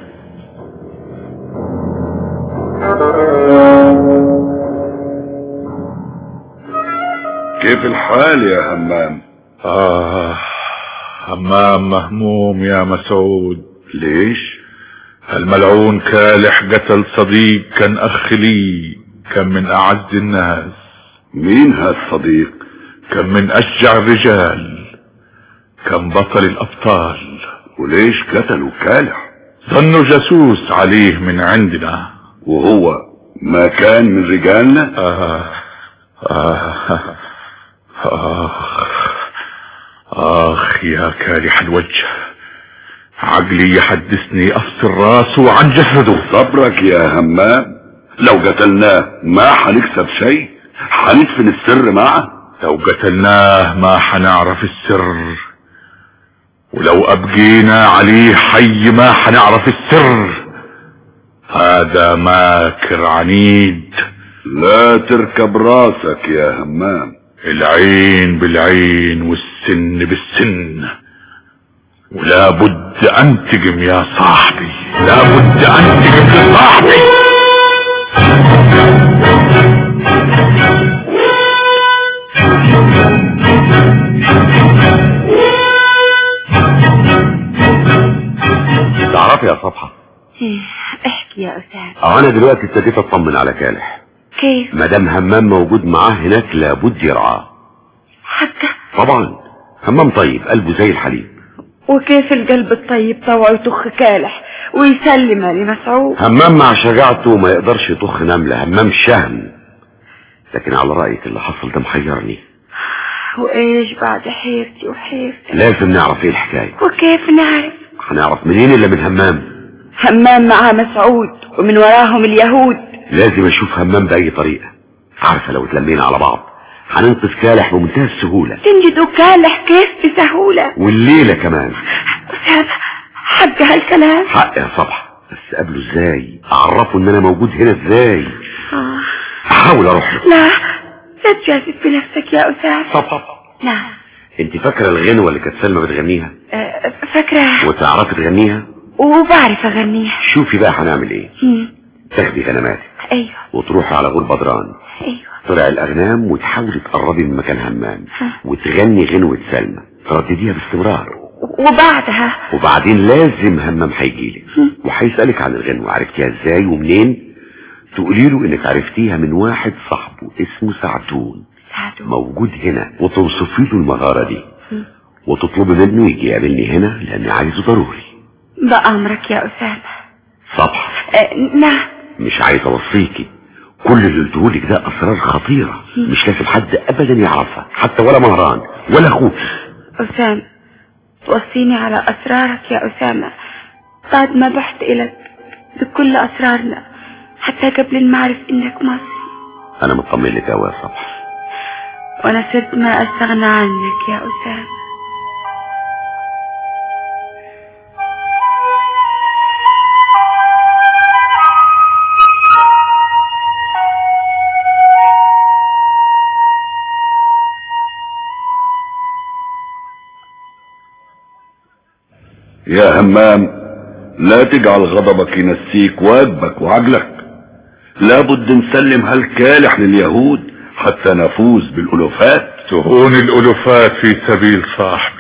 كيف الحال يا همام آه همام مهموم يا مسعود ليش الملعون كالح قتل صديق كان أخ لي كان من أعز الناس مين هالصديق كان من أشجع الرجال كان بطل الأبطال وليش قتلوا كالح ظنوا جاسوس عليه من عندنا وهو ما كان من رجالنا آه آه آخ آخ يا كالح الوجه عقلي يحدثني أفصل راسه عن جسده صبرك يا همام لو قتلناه ما حنكسب شيء حندفن السر معه لو قتلناه ما حنعرف السر ولو أبقينا عليه حي ما حنعرف السر هذا ماكر عنيد لا تركب راسك يا همام العين بالعين والسن بالسن ولا بد انتقم يا صاحبي لا بد انتقم لصاحبي تعرفي يا صبحة إيه، احكي يا أسامة اه انا دلوقتي ابتديت اطمن على كالح كيف مدام همام موجود معاه هناك لابد يرعاه حقا طبعا همام طيب قلبه زي الحليب وكيف القلب الطيب طوع يطخ كالح ويسلم لمسعود همام مع شجاعته ما يقدرش يطخ نملة همام شهم لكن على رأيك اللي حصل ده محيرني وايش بعد حيرتي وحيرتي لازم نعرف ايه الحكاية وكيف نعرف هنعرف منين الا من همام همام مع مسعود ومن وراهم اليهود لازم اشوف همام بأي طريقة عارفة لو اتلمينا على بعض هننقذ كالح بمنتهى السهولة تنجدوا كالح كيف بسهولة والليلة كمان أسامة حق هالكلام حق يا صبح بس قابله ازاي اعرفه ان انا موجود هنا ازاي آه. احاول اروح له لا لا تجازف بنفسك يا أسامة صبح لا انت فاكرة الغنوة اللي كانت سلمى بتغنيها آه، فاكرة وتعرفي تغنيها وبعرف أغنيها شوفي بقى هنعمل ايه مم. تاخدي غنماتك أيوه وتروحي على غول بدران أيوه طلع الاغنام وتحاولي تقربي من مكان همام ها. وتغني غنوة سلمى تردديها باستمرار وبعدها وبعدين لازم همام هيجيلك وهيسألك عن الغنوة عرفتيها ازاي ومنين تقولي له انك عرفتيها من واحد صاحبه اسمه سعدون سعدون موجود هنا وتوصفي له المغارة دي وتطلبي منه يجي يقابلني هنا لاني عايزه ضروري بأمرك يا أسامة صبح آه، نعم مش عايز اوصيكي كل اللي قلتهولك ده اسرار خطيرة مش لازم حد ابدا يعرفها حتى ولا مهران ولا اخوك أسامة وصيني على أسرارك يا أسامة بعد ما بحت إلك بكل أسرارنا حتى قبل ما أعرف إنك مصري انا مطمن لك قوي يا صبح وأنا صرت ما أستغنى عنك يا أسامة يا همام لا تجعل غضبك ينسيك واجبك وعجلك لابد نسلم هالكالح لليهود حتى نفوز بالألوفات تهون الألوفات في سبيل صاحبي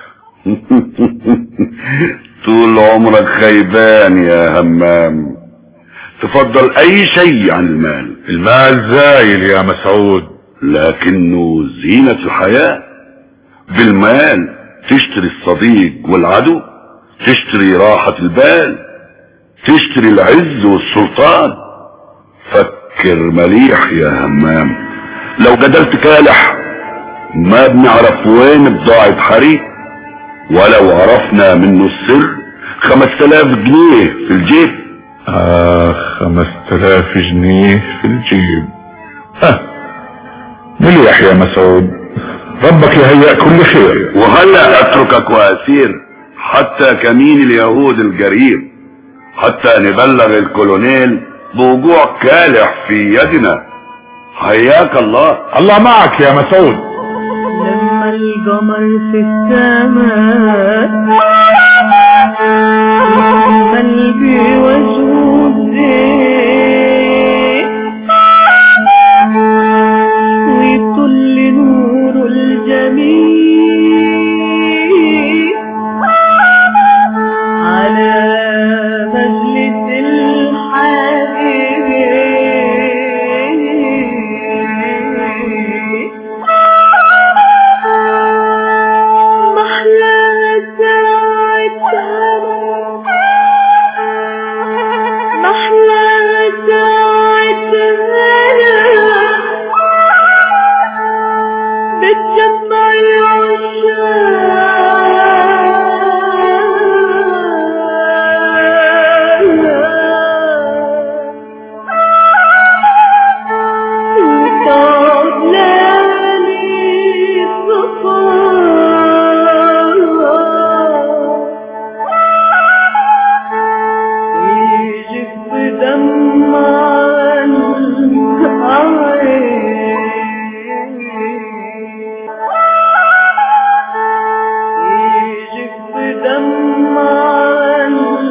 طول عمرك خيبان يا همام تفضل اي شيء عن المال المال زايل يا مسعود لكنه زينة الحياة بالمال تشتري الصديق والعدو تشتري راحة البال تشتري العز والسلطان فكر مليح يا همام لو قدرت كالح ما بنعرف وين بضاعة حريق ولو عرفنا منه السر خمس تلاف جنيه في الجيب آه خمس تلاف جنيه في الجيب آه مليح يا مسعود ربك يهيأ كل خير وهلا اتركك واسير حتى كمين اليهود القريب حتى نبلغ الكولونيل بوقوع كالح في يدنا حياك الله الله معك يا مسعود لما القمر في السماء ويطل نور الجميل على مجلس الحبيب محلى ساعتها محلى ساعتها بتجمع العشاق وطاب ليالي الصفا يجف دمع العين يجف دمع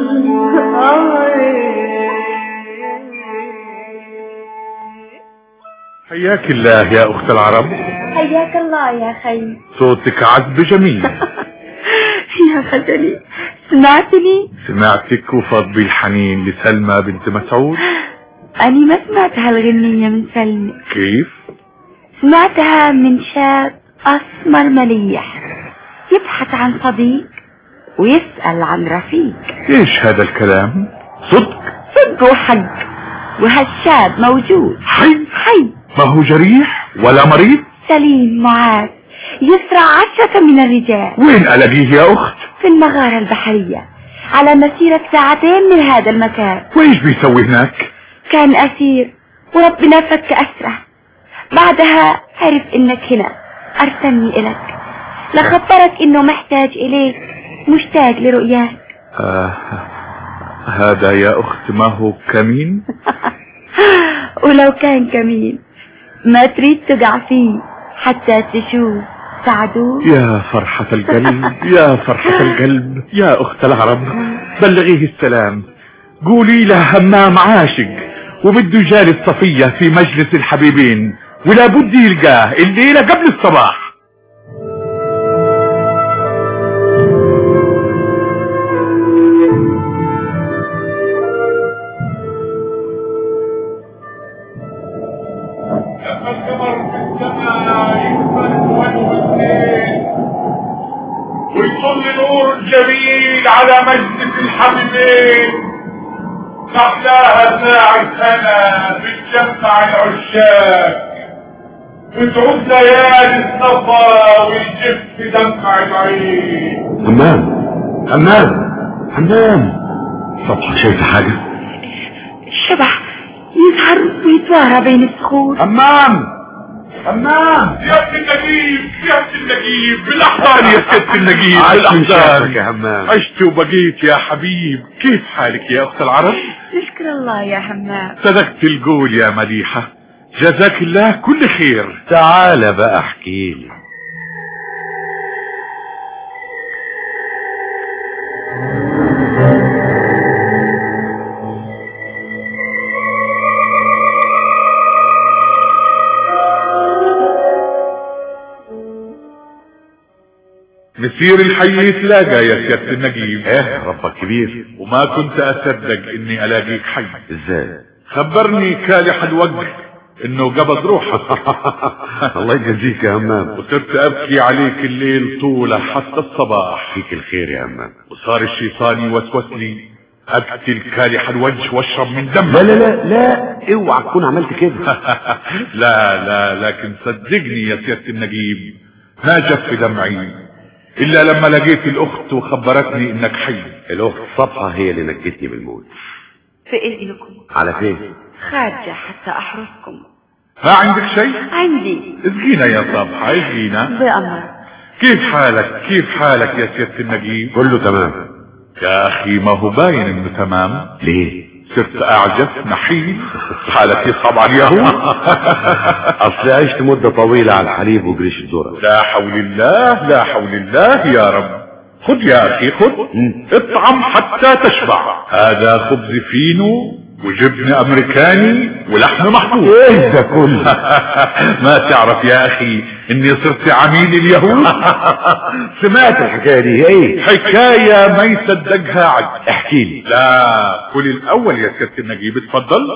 حياك الله يا اخت العرب حياك الله يا خي صوتك عذب جميل يا خجلي سمعتني سمعتك وفض بي الحنين لسلمى بنت مسعود أني ما سمعت هالغنية من سلمى كيف سمعتها من شاب أسمر مليح يبحث عن صديق ويسأل عن رفيق ايش هذا الكلام صدق صدق وحق وهالشاب موجود حي حي ما هو جريح ولا مريض سليم معاذ يسرع عشرة من الرجال وين الاقيه يا اخت في المغارة البحرية على مسيرة ساعتين من هذا المكان وايش بيسوي هناك كان أسير وربنا فك أسره بعدها عرف إنك هنا أرسلني إلك لخبرك إنه محتاج إليك مشتاق لرؤياك آه هذا يا اخت ما هو كمين ولو كان كمين ما تريد تقع فيه حتى تشوف سعدوه يا فرحة القلب يا فرحة القلب يا اخت العرب بلغيه السلام قولي له همام عاشق وبده يجالس صفية في مجلس الحبيبين ولا بد يلقاه الليلة قبل الصباح ويطل نور جميل على مجلس الحبيبين محلاها ساعة هنا بتجمع العشاق بتعود ليالي الصفا ويجف دمع العين همام همام همام صبحة شايفة حاجة الشبح يظهر ويتوارى بين الصخور همام همام يا ابن النجيب يا ابن النجيب بالاحضان يا ست النجيب عاش من شافك بالاحضان يا همام عشت وبقيت يا حبيب كيف حالك يا اخت العرب نشكر الله يا همام صدقت القول يا مديحة جزاك الله كل خير تعال بقى احكي لي مسير الحي يتلاقى يا سيادة النجيب ايه ربك كبير وما كنت اصدق اني الاقيك حي ازاي خبرني كالح الوجه انه قبض روحك الله يجزيك يا همام وصرت ابكي عليك الليل طوله حتى الصباح فيك الخير يا همام وصار الشيطان يوسوس لي اقتل كالح الوجه واشرب من دمه لا لا لا لا اوعى تكون عملت كده لا لا لكن صدقني يا سيادة النجيب ما جف دمعي الا لما لقيت الاخت وخبرتني انك حي الاخت صبحة هي اللي نجتني من الموت في إذنكم على فين خارجة حتى أحرسكم ما عندك شيء عندي اسقينا يا صبحة اسقينا بأمر كيف حالك كيف حالك يا سيادة النجيب كله تمام يا اخي ما هو باين انه تمام ليه صرت اعجز نحيف حالك يصعب على اليهود اصل عشت مدة طويلة على الحليب وجريش الذرة لا حول الله لا حول الله يا رب خذ يا اخي خذ اطعم حتى تشبع هذا خبز فينو وجبن امريكاني ولحم محفوظ ايه ده كله ما تعرف يا اخي اني صرت عميل اليهود سمعت الحكايه دي ايه حكاية ما يصدقها عقل احكي لي لا كل الاول يا سيادة النجيب اتفضل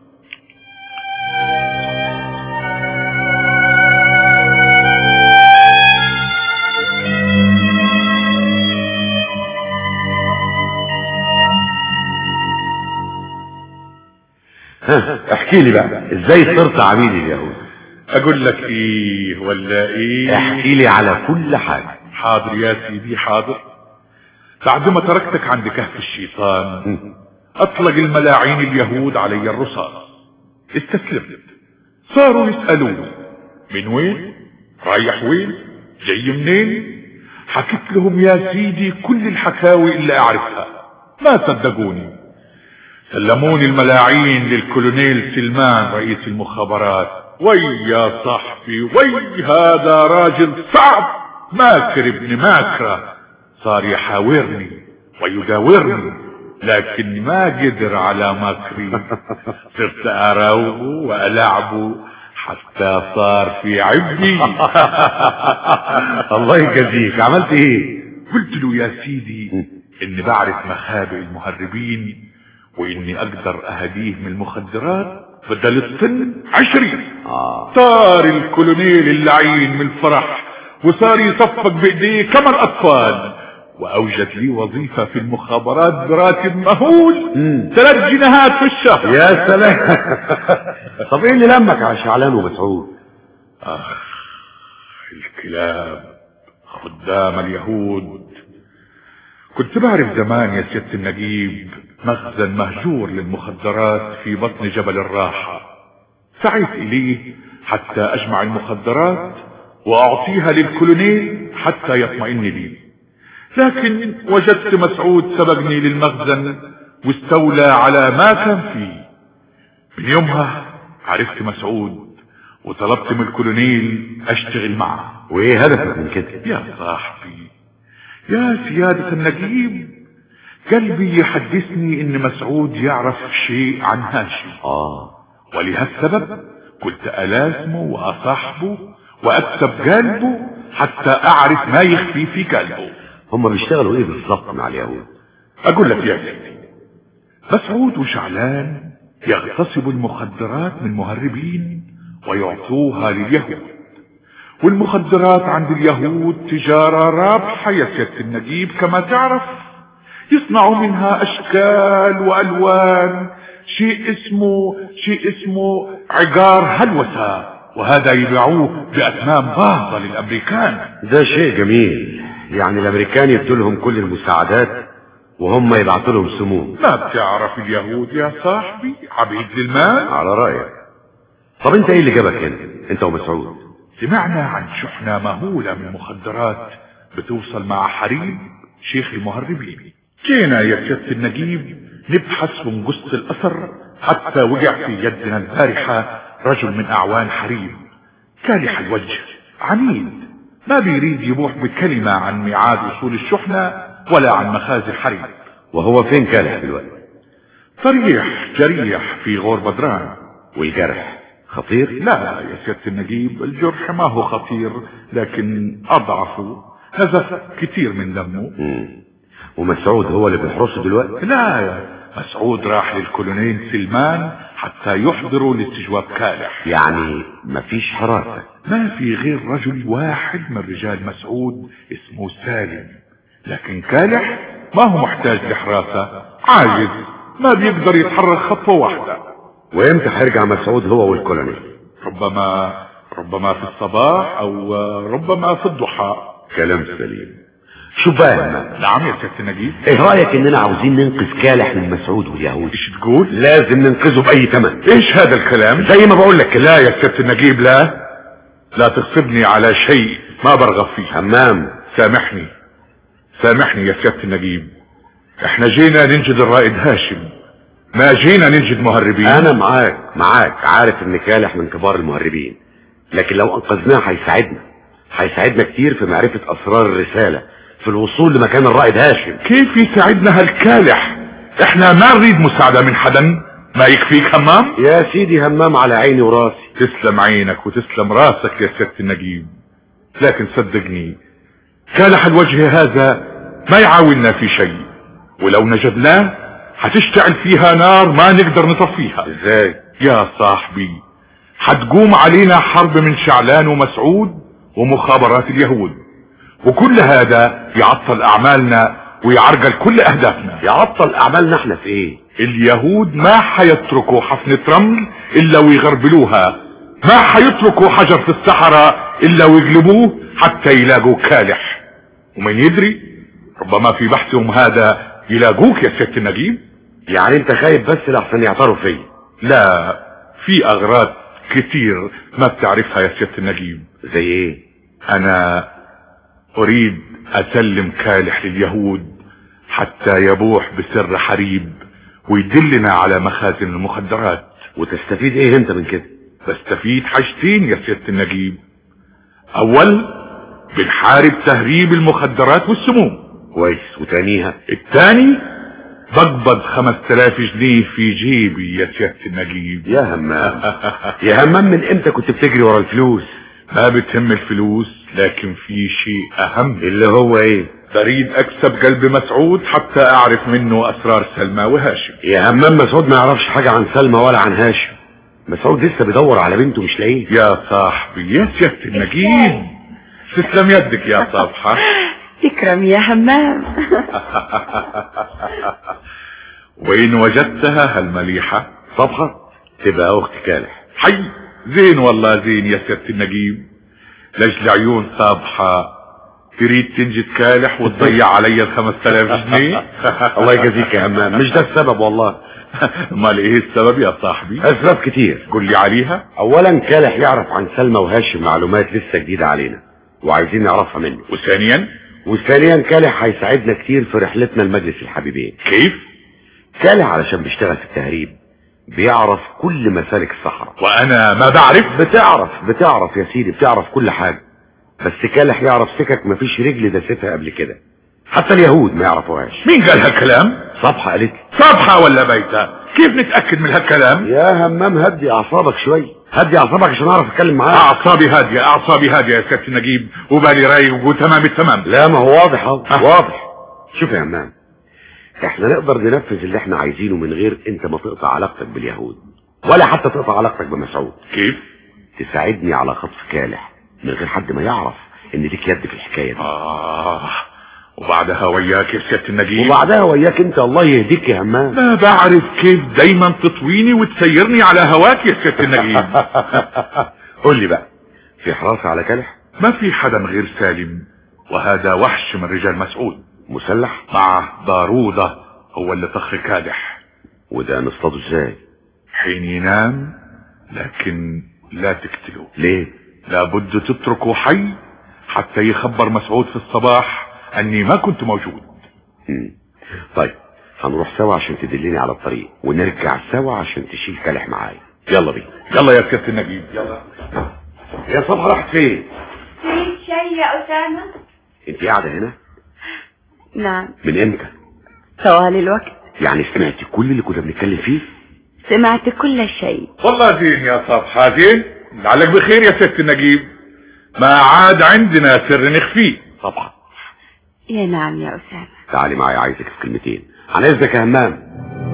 ها احكي لي بقى ازاي صرت عميل اليهود اقول لك ايه ولا ايه احكي لي على كل حاجه حاضر يا سيدي حاضر بعد ما تركتك عند كهف الشيطان اطلق الملاعين اليهود علي الرصاص استسلمت صاروا يسألوني من وين رايح وين جاي منين حكيت لهم يا سيدي كل الحكاوي اللي اعرفها ما صدقوني سلموني الملاعين للكولونيل سلمان رئيس المخابرات وي يا صاحبي وي هذا راجل صعب ماكر ابن ماكرة صار يحاورني ويداورني لكن ما قدر على ماكري صرت اراوغه والعبه حتى صار في عبدي الله يجازيك عملت ايه قلت له يا سيدي اني بعرف مخابئ المهربين واني اقدر اهديه من المخدرات بدل السن عشرين آه. صار الكولونيل اللعين من الفرح وصار يصفق بايديه كما الاطفال واوجد لي وظيفة في المخابرات براتب مهول ثلاث جنيهات في الشهر يا سلام طب ايه اللي لمك على شعلان ومسعود اخ الكلاب خدام اليهود كنت بعرف زمان يا سيادة النجيب مخزن مهجور للمخدرات في بطن جبل الراحة سعيت إليه حتى أجمع المخدرات وأعطيها للكولونيل حتى يطمئن لي لكن وجدت مسعود سبقني للمخزن واستولى على ما كان فيه من يومها عرفت مسعود وطلبت من الكولونيل اشتغل معه وايه هدفك من كده يا صاحبي يا سيادة النجيب قلبي يحدثني ان مسعود يعرف شيء عن هاشم اه ولهالسبب كنت ألازمه وأصاحبه وأكسب قلبه حتى أعرف ما يخفي في قلبه هم بيشتغلوا ايه بالظبط مع اليهود أقول لك يا سيدي مسعود وشعلان يغتصبوا المخدرات من مهربين ويعطوها لليهود والمخدرات عند اليهود تجارة رابحة يا سيادة النجيب كما تعرف يصنعوا منها أشكال وألوان شيء اسمه شيء اسمه عقار هلوسة وهذا يبيعوه بأثمان باهظة للأمريكان ده شيء جميل يعني الامريكان يدولهم كل المساعدات وهم يبعتوا لهم سموم ما بتعرف اليهود يا صاحبي عبيد للمال على رايك طب انت ايه اللي جابك هنا انت ومسعود سمعنا عن شحنة مهولة من المخدرات بتوصل مع حريم شيخ المهربين جينا يا سيادة النجيب نبحث ونقص الأثر حتى وقع في يدنا البارحة رجل من أعوان حريم كالح الوجه عنيد ما بيريد يبوح بكلمة عن ميعاد وصول الشحنة ولا عن مخازن حريم وهو فين كالح دلوقتي صريح جريح في غور بدران والجرح خطير لا يا سيادة النجيب الجرح ما هو خطير لكن أضعفه نزف كتير من دمه مم. ومسعود هو اللي بيحرسه دلوقتي لا يا مسعود راح للكولونيل سلمان حتى يحضروا لاستجواب كالح يعني مفيش حراسة ما في غير رجل واحد من رجال مسعود اسمه سالم لكن كالح ما هو محتاج لحراسة عاجز ما بيقدر يتحرك خطوة واحدة وامتى هيرجع مسعود هو والكولونيل ربما ربما في الصباح او ربما في الضحى كلام سليم شوف بقى يا همام نعم يا سيادة النجيب ايه رأيك اننا عاوزين ننقذ كالح من مسعود واليهود ايش تقول لازم ننقذه بأي ثمن ايش هذا الكلام زي ما بقول لك لا يا سيادة النجيب لا لا تغصبني على شيء ما برغب فيه همام سامحني سامحني يا سيادة النجيب احنا جينا ننجد الرائد هاشم ما جينا ننجد مهربين انا معاك معاك عارف ان كالح من كبار المهربين لكن لو انقذناه هيساعدنا هيساعدنا كتير في معرفة اسرار الرسالة في الوصول لمكان الرائد هاشم كيف يساعدنا هالكالح احنا ما نريد مساعدة من حدا ما يكفيك همام يا سيدي همام على عيني وراسي تسلم عينك وتسلم راسك يا سيادة النجيب لكن صدقني كالح الوجه هذا ما يعاوننا في شيء ولو نجدناه هتشتعل فيها نار ما نقدر نطفيها ازاي يا صاحبي حتقوم علينا حرب من شعلان ومسعود ومخابرات اليهود وكل هذا يعطل اعمالنا ويعرقل كل اهدافنا يعطل اعمالنا احنا في ايه اليهود ما حيتركوا حفنة رمل الا ويغربلوها ما حيتركوا حجر في الصحراء الا ويقلبوه حتى يلاقوا كالح ومن يدري ربما في بحثهم هذا يلاقوك يا سيادة النجيب يعني انت خايف بس لحسن يعتروا فيا لا في اغراض كتير ما بتعرفها يا سيادة النجيب زي ايه انا اريد اسلم كالح لليهود حتى يبوح بسر حريب ويدلنا على مخازن المخدرات وتستفيد ايه انت من كده بستفيد حاجتين يا سيادة النجيب اول بنحارب تهريب المخدرات والسموم كويس وتانيها الثاني بقبض خمس تلاف جنيه في جيبي يا سيادة النجيب يا همام يا همام من امتى كنت بتجري ورا الفلوس ما بتهم الفلوس لكن في شيء اهم اللي هو ايه بريد اكسب قلب مسعود حتى اعرف منه اسرار سلمى وهاشم يا همام مسعود ما يعرفش حاجة عن سلمى ولا عن هاشم مسعود لسه بيدور على بنته مش لاقيه يا صاحبي يا سيادة النجيب تسلم يدك يا صبحة تكرم يا همام وين وجدتها هالمليحة صبحة تبقى اخت كالح حي زين والله زين يا سيادة النجيب لاجل عيون صابحة تريد تنجد كالح وتضيع علي الخمس تلاف جنيه الله يجازيك يا همام مش ده السبب والله امال ايه السبب يا صاحبي اسباب كتير قول لي عليها اولا كالح يعرف عن سلمى وهاشم معلومات لسه جديدة علينا وعايزين نعرفها منه وثانيا وثانيا كالح هيساعدنا كتير في رحلتنا لمجلس الحبيبين كيف كالح علشان بيشتغل في التهريب بيعرف كل مسالك الصحراء وانا ما بعرف بتعرف بتعرف يا سيدي بتعرف كل حاجة بس كالح يعرف سكك مفيش رجل داستها قبل كده حتى اليهود ما يعرفوهاش مين قال هالكلام صبحة قالت لي صبحة ولا بيتة كيف نتأكد من هالكلام يا همام هدي اعصابك شوية هدي اعصابك عشان اعرف اتكلم معاك اعصابي هادية اعصابي هادية يا سيادة النجيب وبالي رايق وتمام التمام لا ما هو واضح اهو واضح شوف يا همام احنا نقدر ننفذ اللي احنا عايزينه من غير انت ما تقطع علاقتك باليهود ولا حتى تقطع علاقتك بمسعود كيف تساعدني على خطف كالح من غير حد ما يعرف ان ليك يد في الحكايه دي آه وبعدها وياك يا سيادة النجيب وبعدها وياك انت الله يهديك يا همام ما بعرف كيف دايما تطويني وتسيرني على هواك يا سيادة النجيب قول لي بقى في حراسة على كالح ما في حدا غير سالم وهذا وحش من رجال مسعود مسلح معه ضارودة هو اللي طخ كادح وده نصطاده ازاي حين ينام لكن لا تقتله ليه لابد تتركه حي حتى يخبر مسعود في الصباح اني ما كنت موجود مم. طيب هنروح سوا عشان تدلني على الطريق ونرجع سوا عشان تشيل كالح معايا يلا بينا يلا يا سيادة النجيب يلا يا صبحة راحت فين تريد شيء يا أسامة انت قاعدة هنا نعم من امتى طوال الوقت يعني سمعتي كل اللي كنا بنتكلم فيه سمعت كل شيء والله زين يا صبحة زين لعلك بخير يا سيادة النجيب ما عاد عندنا سر نخفيه طبعا يا نعم يا أسامة تعالي معايا عايزك في كلمتين عن اذنك يا همام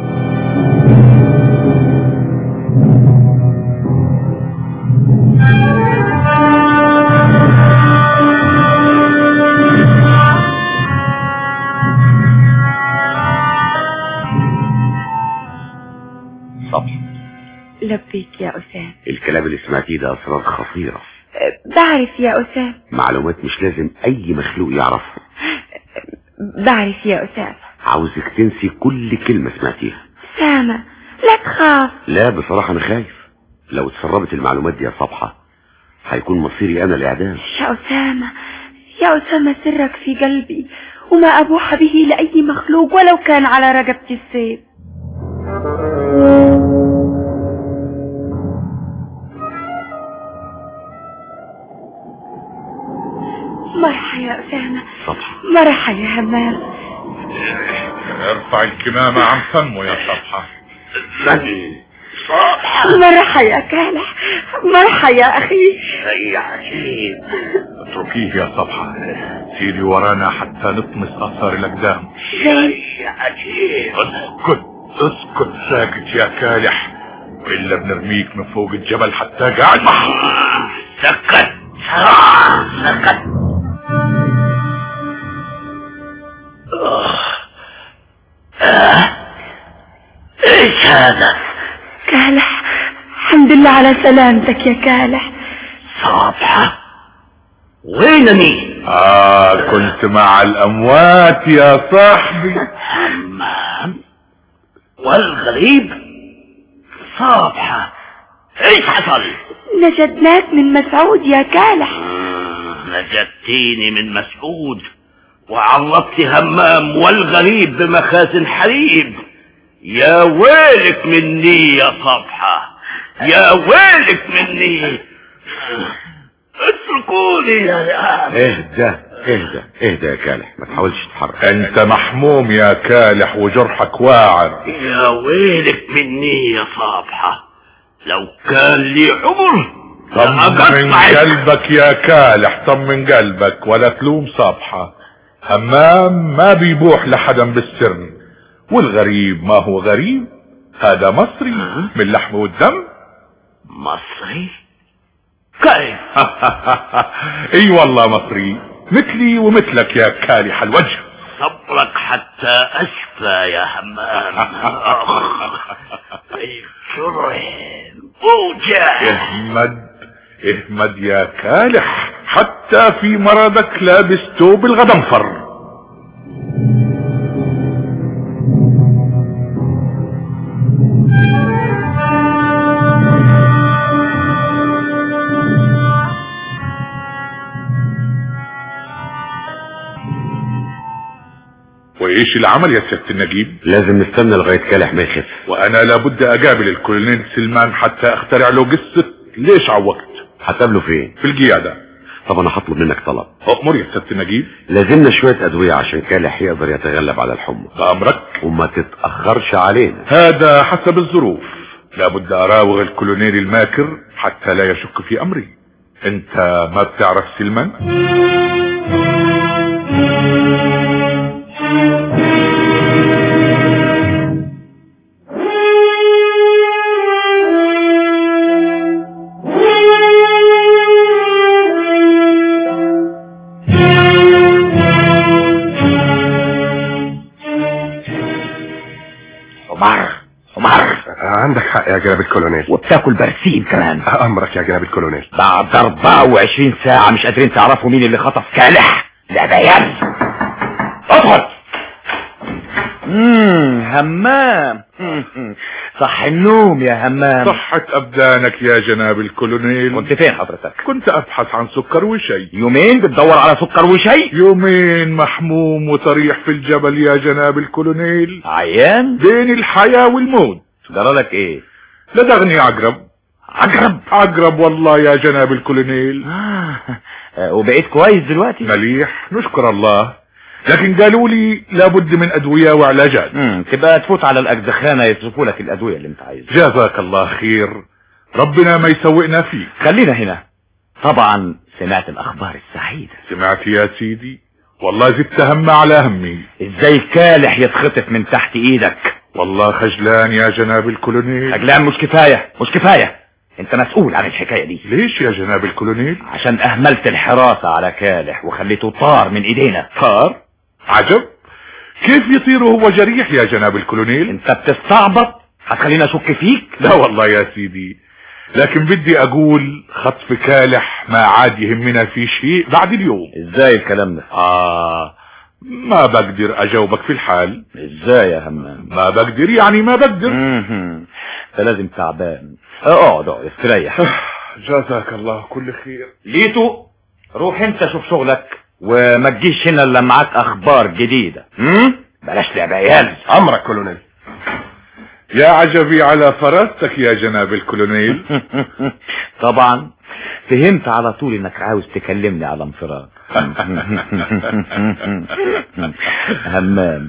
صبح لبيك يا أسامة الكلام اللي سمعتيه ده اسرار خطيرة بعرف يا أسامة معلومات مش لازم اي مخلوق يعرفها بعرف يا أسامة عاوزك تنسي كل كلمة سمعتيها أسامة لا تخاف لا بصراحة انا خايف لو اتسربت المعلومات دي يا صبحة هيكون مصيري انا الاعدام يا أسامة يا أسامة سرك في قلبي وما أبوح به لأي مخلوق ولو كان على رقبتي السيف مرحى يا أسامة صبحة مرحى يا همام ارفع الكمامة عن فمه يا صبحة من صبحة مرحى يا كالح مرحى يا أخي شيء عجيب اتركيه يا صبحة سيري ورانا حتى نطمس اثار الاقدام شيء عجيب اسكت اسكت ساكت يا كالح والا بنرميك من فوق الجبل حتى قاعد سكت سكت ايش هذا كالح الحمد لله على سلامتك يا كالح صبحة وينني اه كنت مع الاموات يا صاحبي حمام والغريب صبحة ايش حصل نجدناك من مسعود يا كالح نجدتيني من مسعود وعرضت همام والغريب بمخازن حريب يا ويلك مني يا صبحة يا ويلك مني اتركوني يا اهدى اهدى اهدى يا كالح ما تحاولش تتحرك انت محموم يا كالح وجرحك واعر يا ويلك مني يا صبحة لو كان لي عمر طمن قلبك يا كالح طمن قلبك ولا تلوم صبحة همام ما بيبوح لحدا بالسر والغريب ما هو غريب هذا مصري من اللحم والدم مصري كيف اي والله مصري مثلي ومثلك يا كالح الوجه صبرك حتى اشفى يا همام الجرح اوجع احمد احمد يا كالح حتى في مرضك لابس توب الغضنفر وايش العمل يا سيادة النجيب لازم نستنى لغاية كالح ما يخف وانا لابد اقابل الكولونيل سلمان حتى اخترع له قصة ليش عوقت هتقابله فين في القيادة طب انا هطلب منك طلب اؤمر يا سيادة النجيب لازمنا شوية ادوية عشان كالح يقدر يتغلب على الحمى بامرك وما تتأخرش علينا هذا حسب الظروف لابد اراوغ الكولونيل الماكر حتى لا يشك في امري انت ما بتعرف سلمان عمر عمر عندك حق يا جناب الكولونيل وبتاكل برسيم كمان امرك يا جناب الكولونيل بعد 24 ساعة مش قادرين تعرفوا مين اللي خطف كالح لا بيان ادخل امم همام صح النوم يا همام صحة ابدانك يا جناب الكولونيل كنت فين حضرتك كنت ابحث عن سكر وشي يومين بتدور على سكر وشي يومين محموم وطريح في الجبل يا جناب الكولونيل عيان بين الحياة والموت جرالك ايه لدغني عقرب عقرب عقرب والله يا جناب الكولونيل آه. وبقيت كويس دلوقتي مليح نشكر الله لكن قالوا لي لابد من ادوية وعلاجات امم تبقى تفوت على الاجزخانة يصرفوا لك الادوية اللي انت عايزها جزاك الله خير ربنا ما يسوئنا فيك خلينا هنا طبعا سمعت الاخبار السعيدة سمعت يا سيدي والله زدت هم على همي ازاي كالح يتخطف من تحت ايدك والله خجلان يا جناب الكولونيل خجلان مش كفاية مش كفاية انت مسؤول عن الحكاية دي ليش يا جناب الكولونيل عشان اهملت الحراسة على كالح وخليته طار من ايدينا طار عجب كيف يطير وهو جريح يا جناب الكولونيل انت بتستعبط هتخلينا اشك فيك لا والله يا سيدي لكن بدي اقول خطف كالح ما عاد يهمنا في شيء بعد اليوم ازاي الكلام ده اه ما بقدر اجاوبك في الحال ازاي يا همام ما بقدر يعني ما بقدر انت لازم تعبان اقعد اقعد استريح جزاك الله كل خير ليتو روح انت شوف شغلك وما تجيش هنا الا معاك اخبار جديدة امم بلاش لعب عيال امرك كولونيل يا عجبي على فراستك يا جناب الكولونيل طبعا فهمت على طول انك عاوز تكلمني على انفراد همام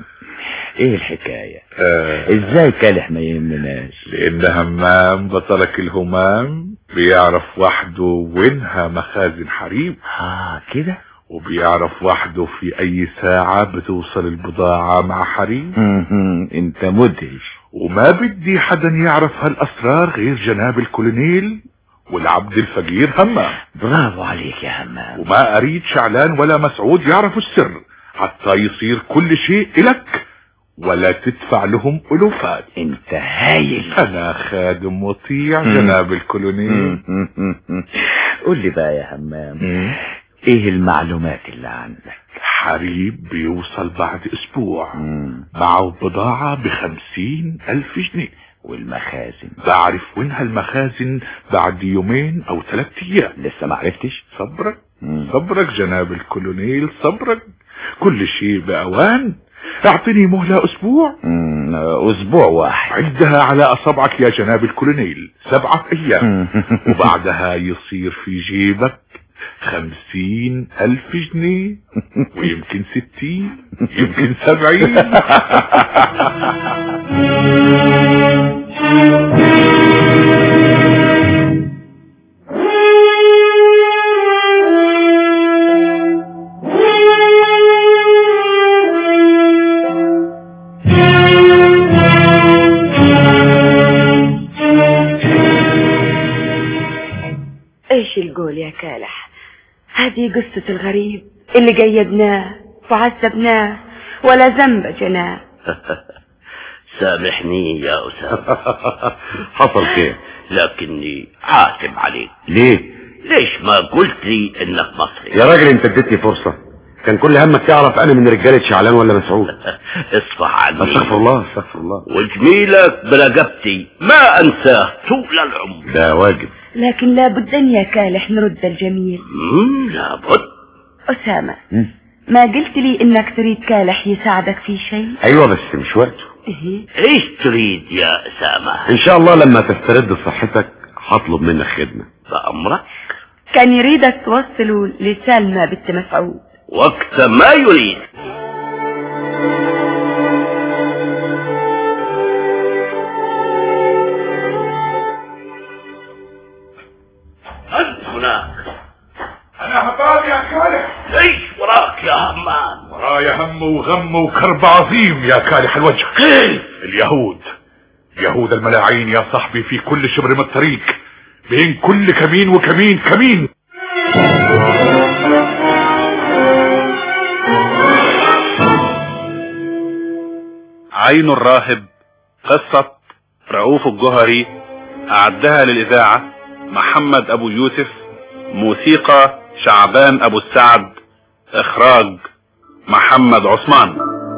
ايه الحكاية آه ازاي كالح ما يهمناش لان همام بطلك الهمام بيعرف وحده وينها مخازن حريم اه كده وبيعرف وحده في اي ساعة بتوصل البضاعة مع حريم مهم. انت مدهش وما بدي حدا يعرف هالاسرار غير جناب الكولونيل والعبد الفقير همام برافو عليك يا همام وما اريد شعلان ولا مسعود يعرفوا السر حتى يصير كل شيء الك ولا تدفع لهم الوفات انت هايل انا خادم مطيع جناب الكولونيل قول لي بقى يا همام ايه المعلومات اللي عندك حريب بيوصل بعد اسبوع معه بضاعة بخمسين الف جنيه والمخازن بعرف وين هالمخازن بعد يومين او ثلاث ايام لسه ما عرفتش صبرك صبرك جناب الكولونيل صبرك كل شيء باوان اعطني مهلة اسبوع مم، اسبوع واحد عدها على اصابعك يا جناب الكولونيل سبعة ايام وبعدها يصير في جيبك خمسين الف جنيه ويمكن ستين يمكن سبعين ايش القول يا كالح هذه قصة الغريب اللي قيدناه وعذبناه ولا ذنب جناه سامحني يا أسامة حصل خير لكني عاتب عليك ليه ليش ما قلت لي انك مصري يا راجل انت اديتني فرصة كان كل همك تعرف انا من رجالة شعلان ولا مسعود اصفح عني استغفر الله استغفر الله وجميلك برقبتي ما انساه طول العمر ده واجب لكن لابد أن يا كالح نرد الجميل مم، لابد أسامة ما قلت لي إنك تريد كالح يساعدك في شيء ايوه بس مش وقته إيه؟ ايش تريد يا اسامة ان شاء الله لما تسترد صحتك هطلب منك خدمة بأمرك كان يريدك توصله لسلمى بنت مسعود وقت ما يريد أنت هناك انا همام يا كالح ليش وراك يا همام ورايا هم وغم وكرب عظيم يا كالح الوجه كيف اليهود يهود الملاعين يا صاحبي في كل شبر من الطريق بين كل كمين وكمين كمين عين الراهب قصة رؤوف الجهري أعدها للإذاعة محمد أبو يوسف موسيقى شعبان أبو السعد إخراج محمد عثمان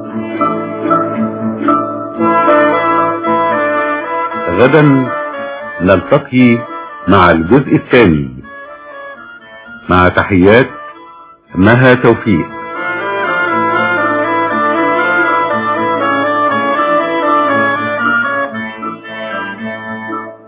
غدا نلتقي مع الجزء الثاني مع تحيات مها توفيق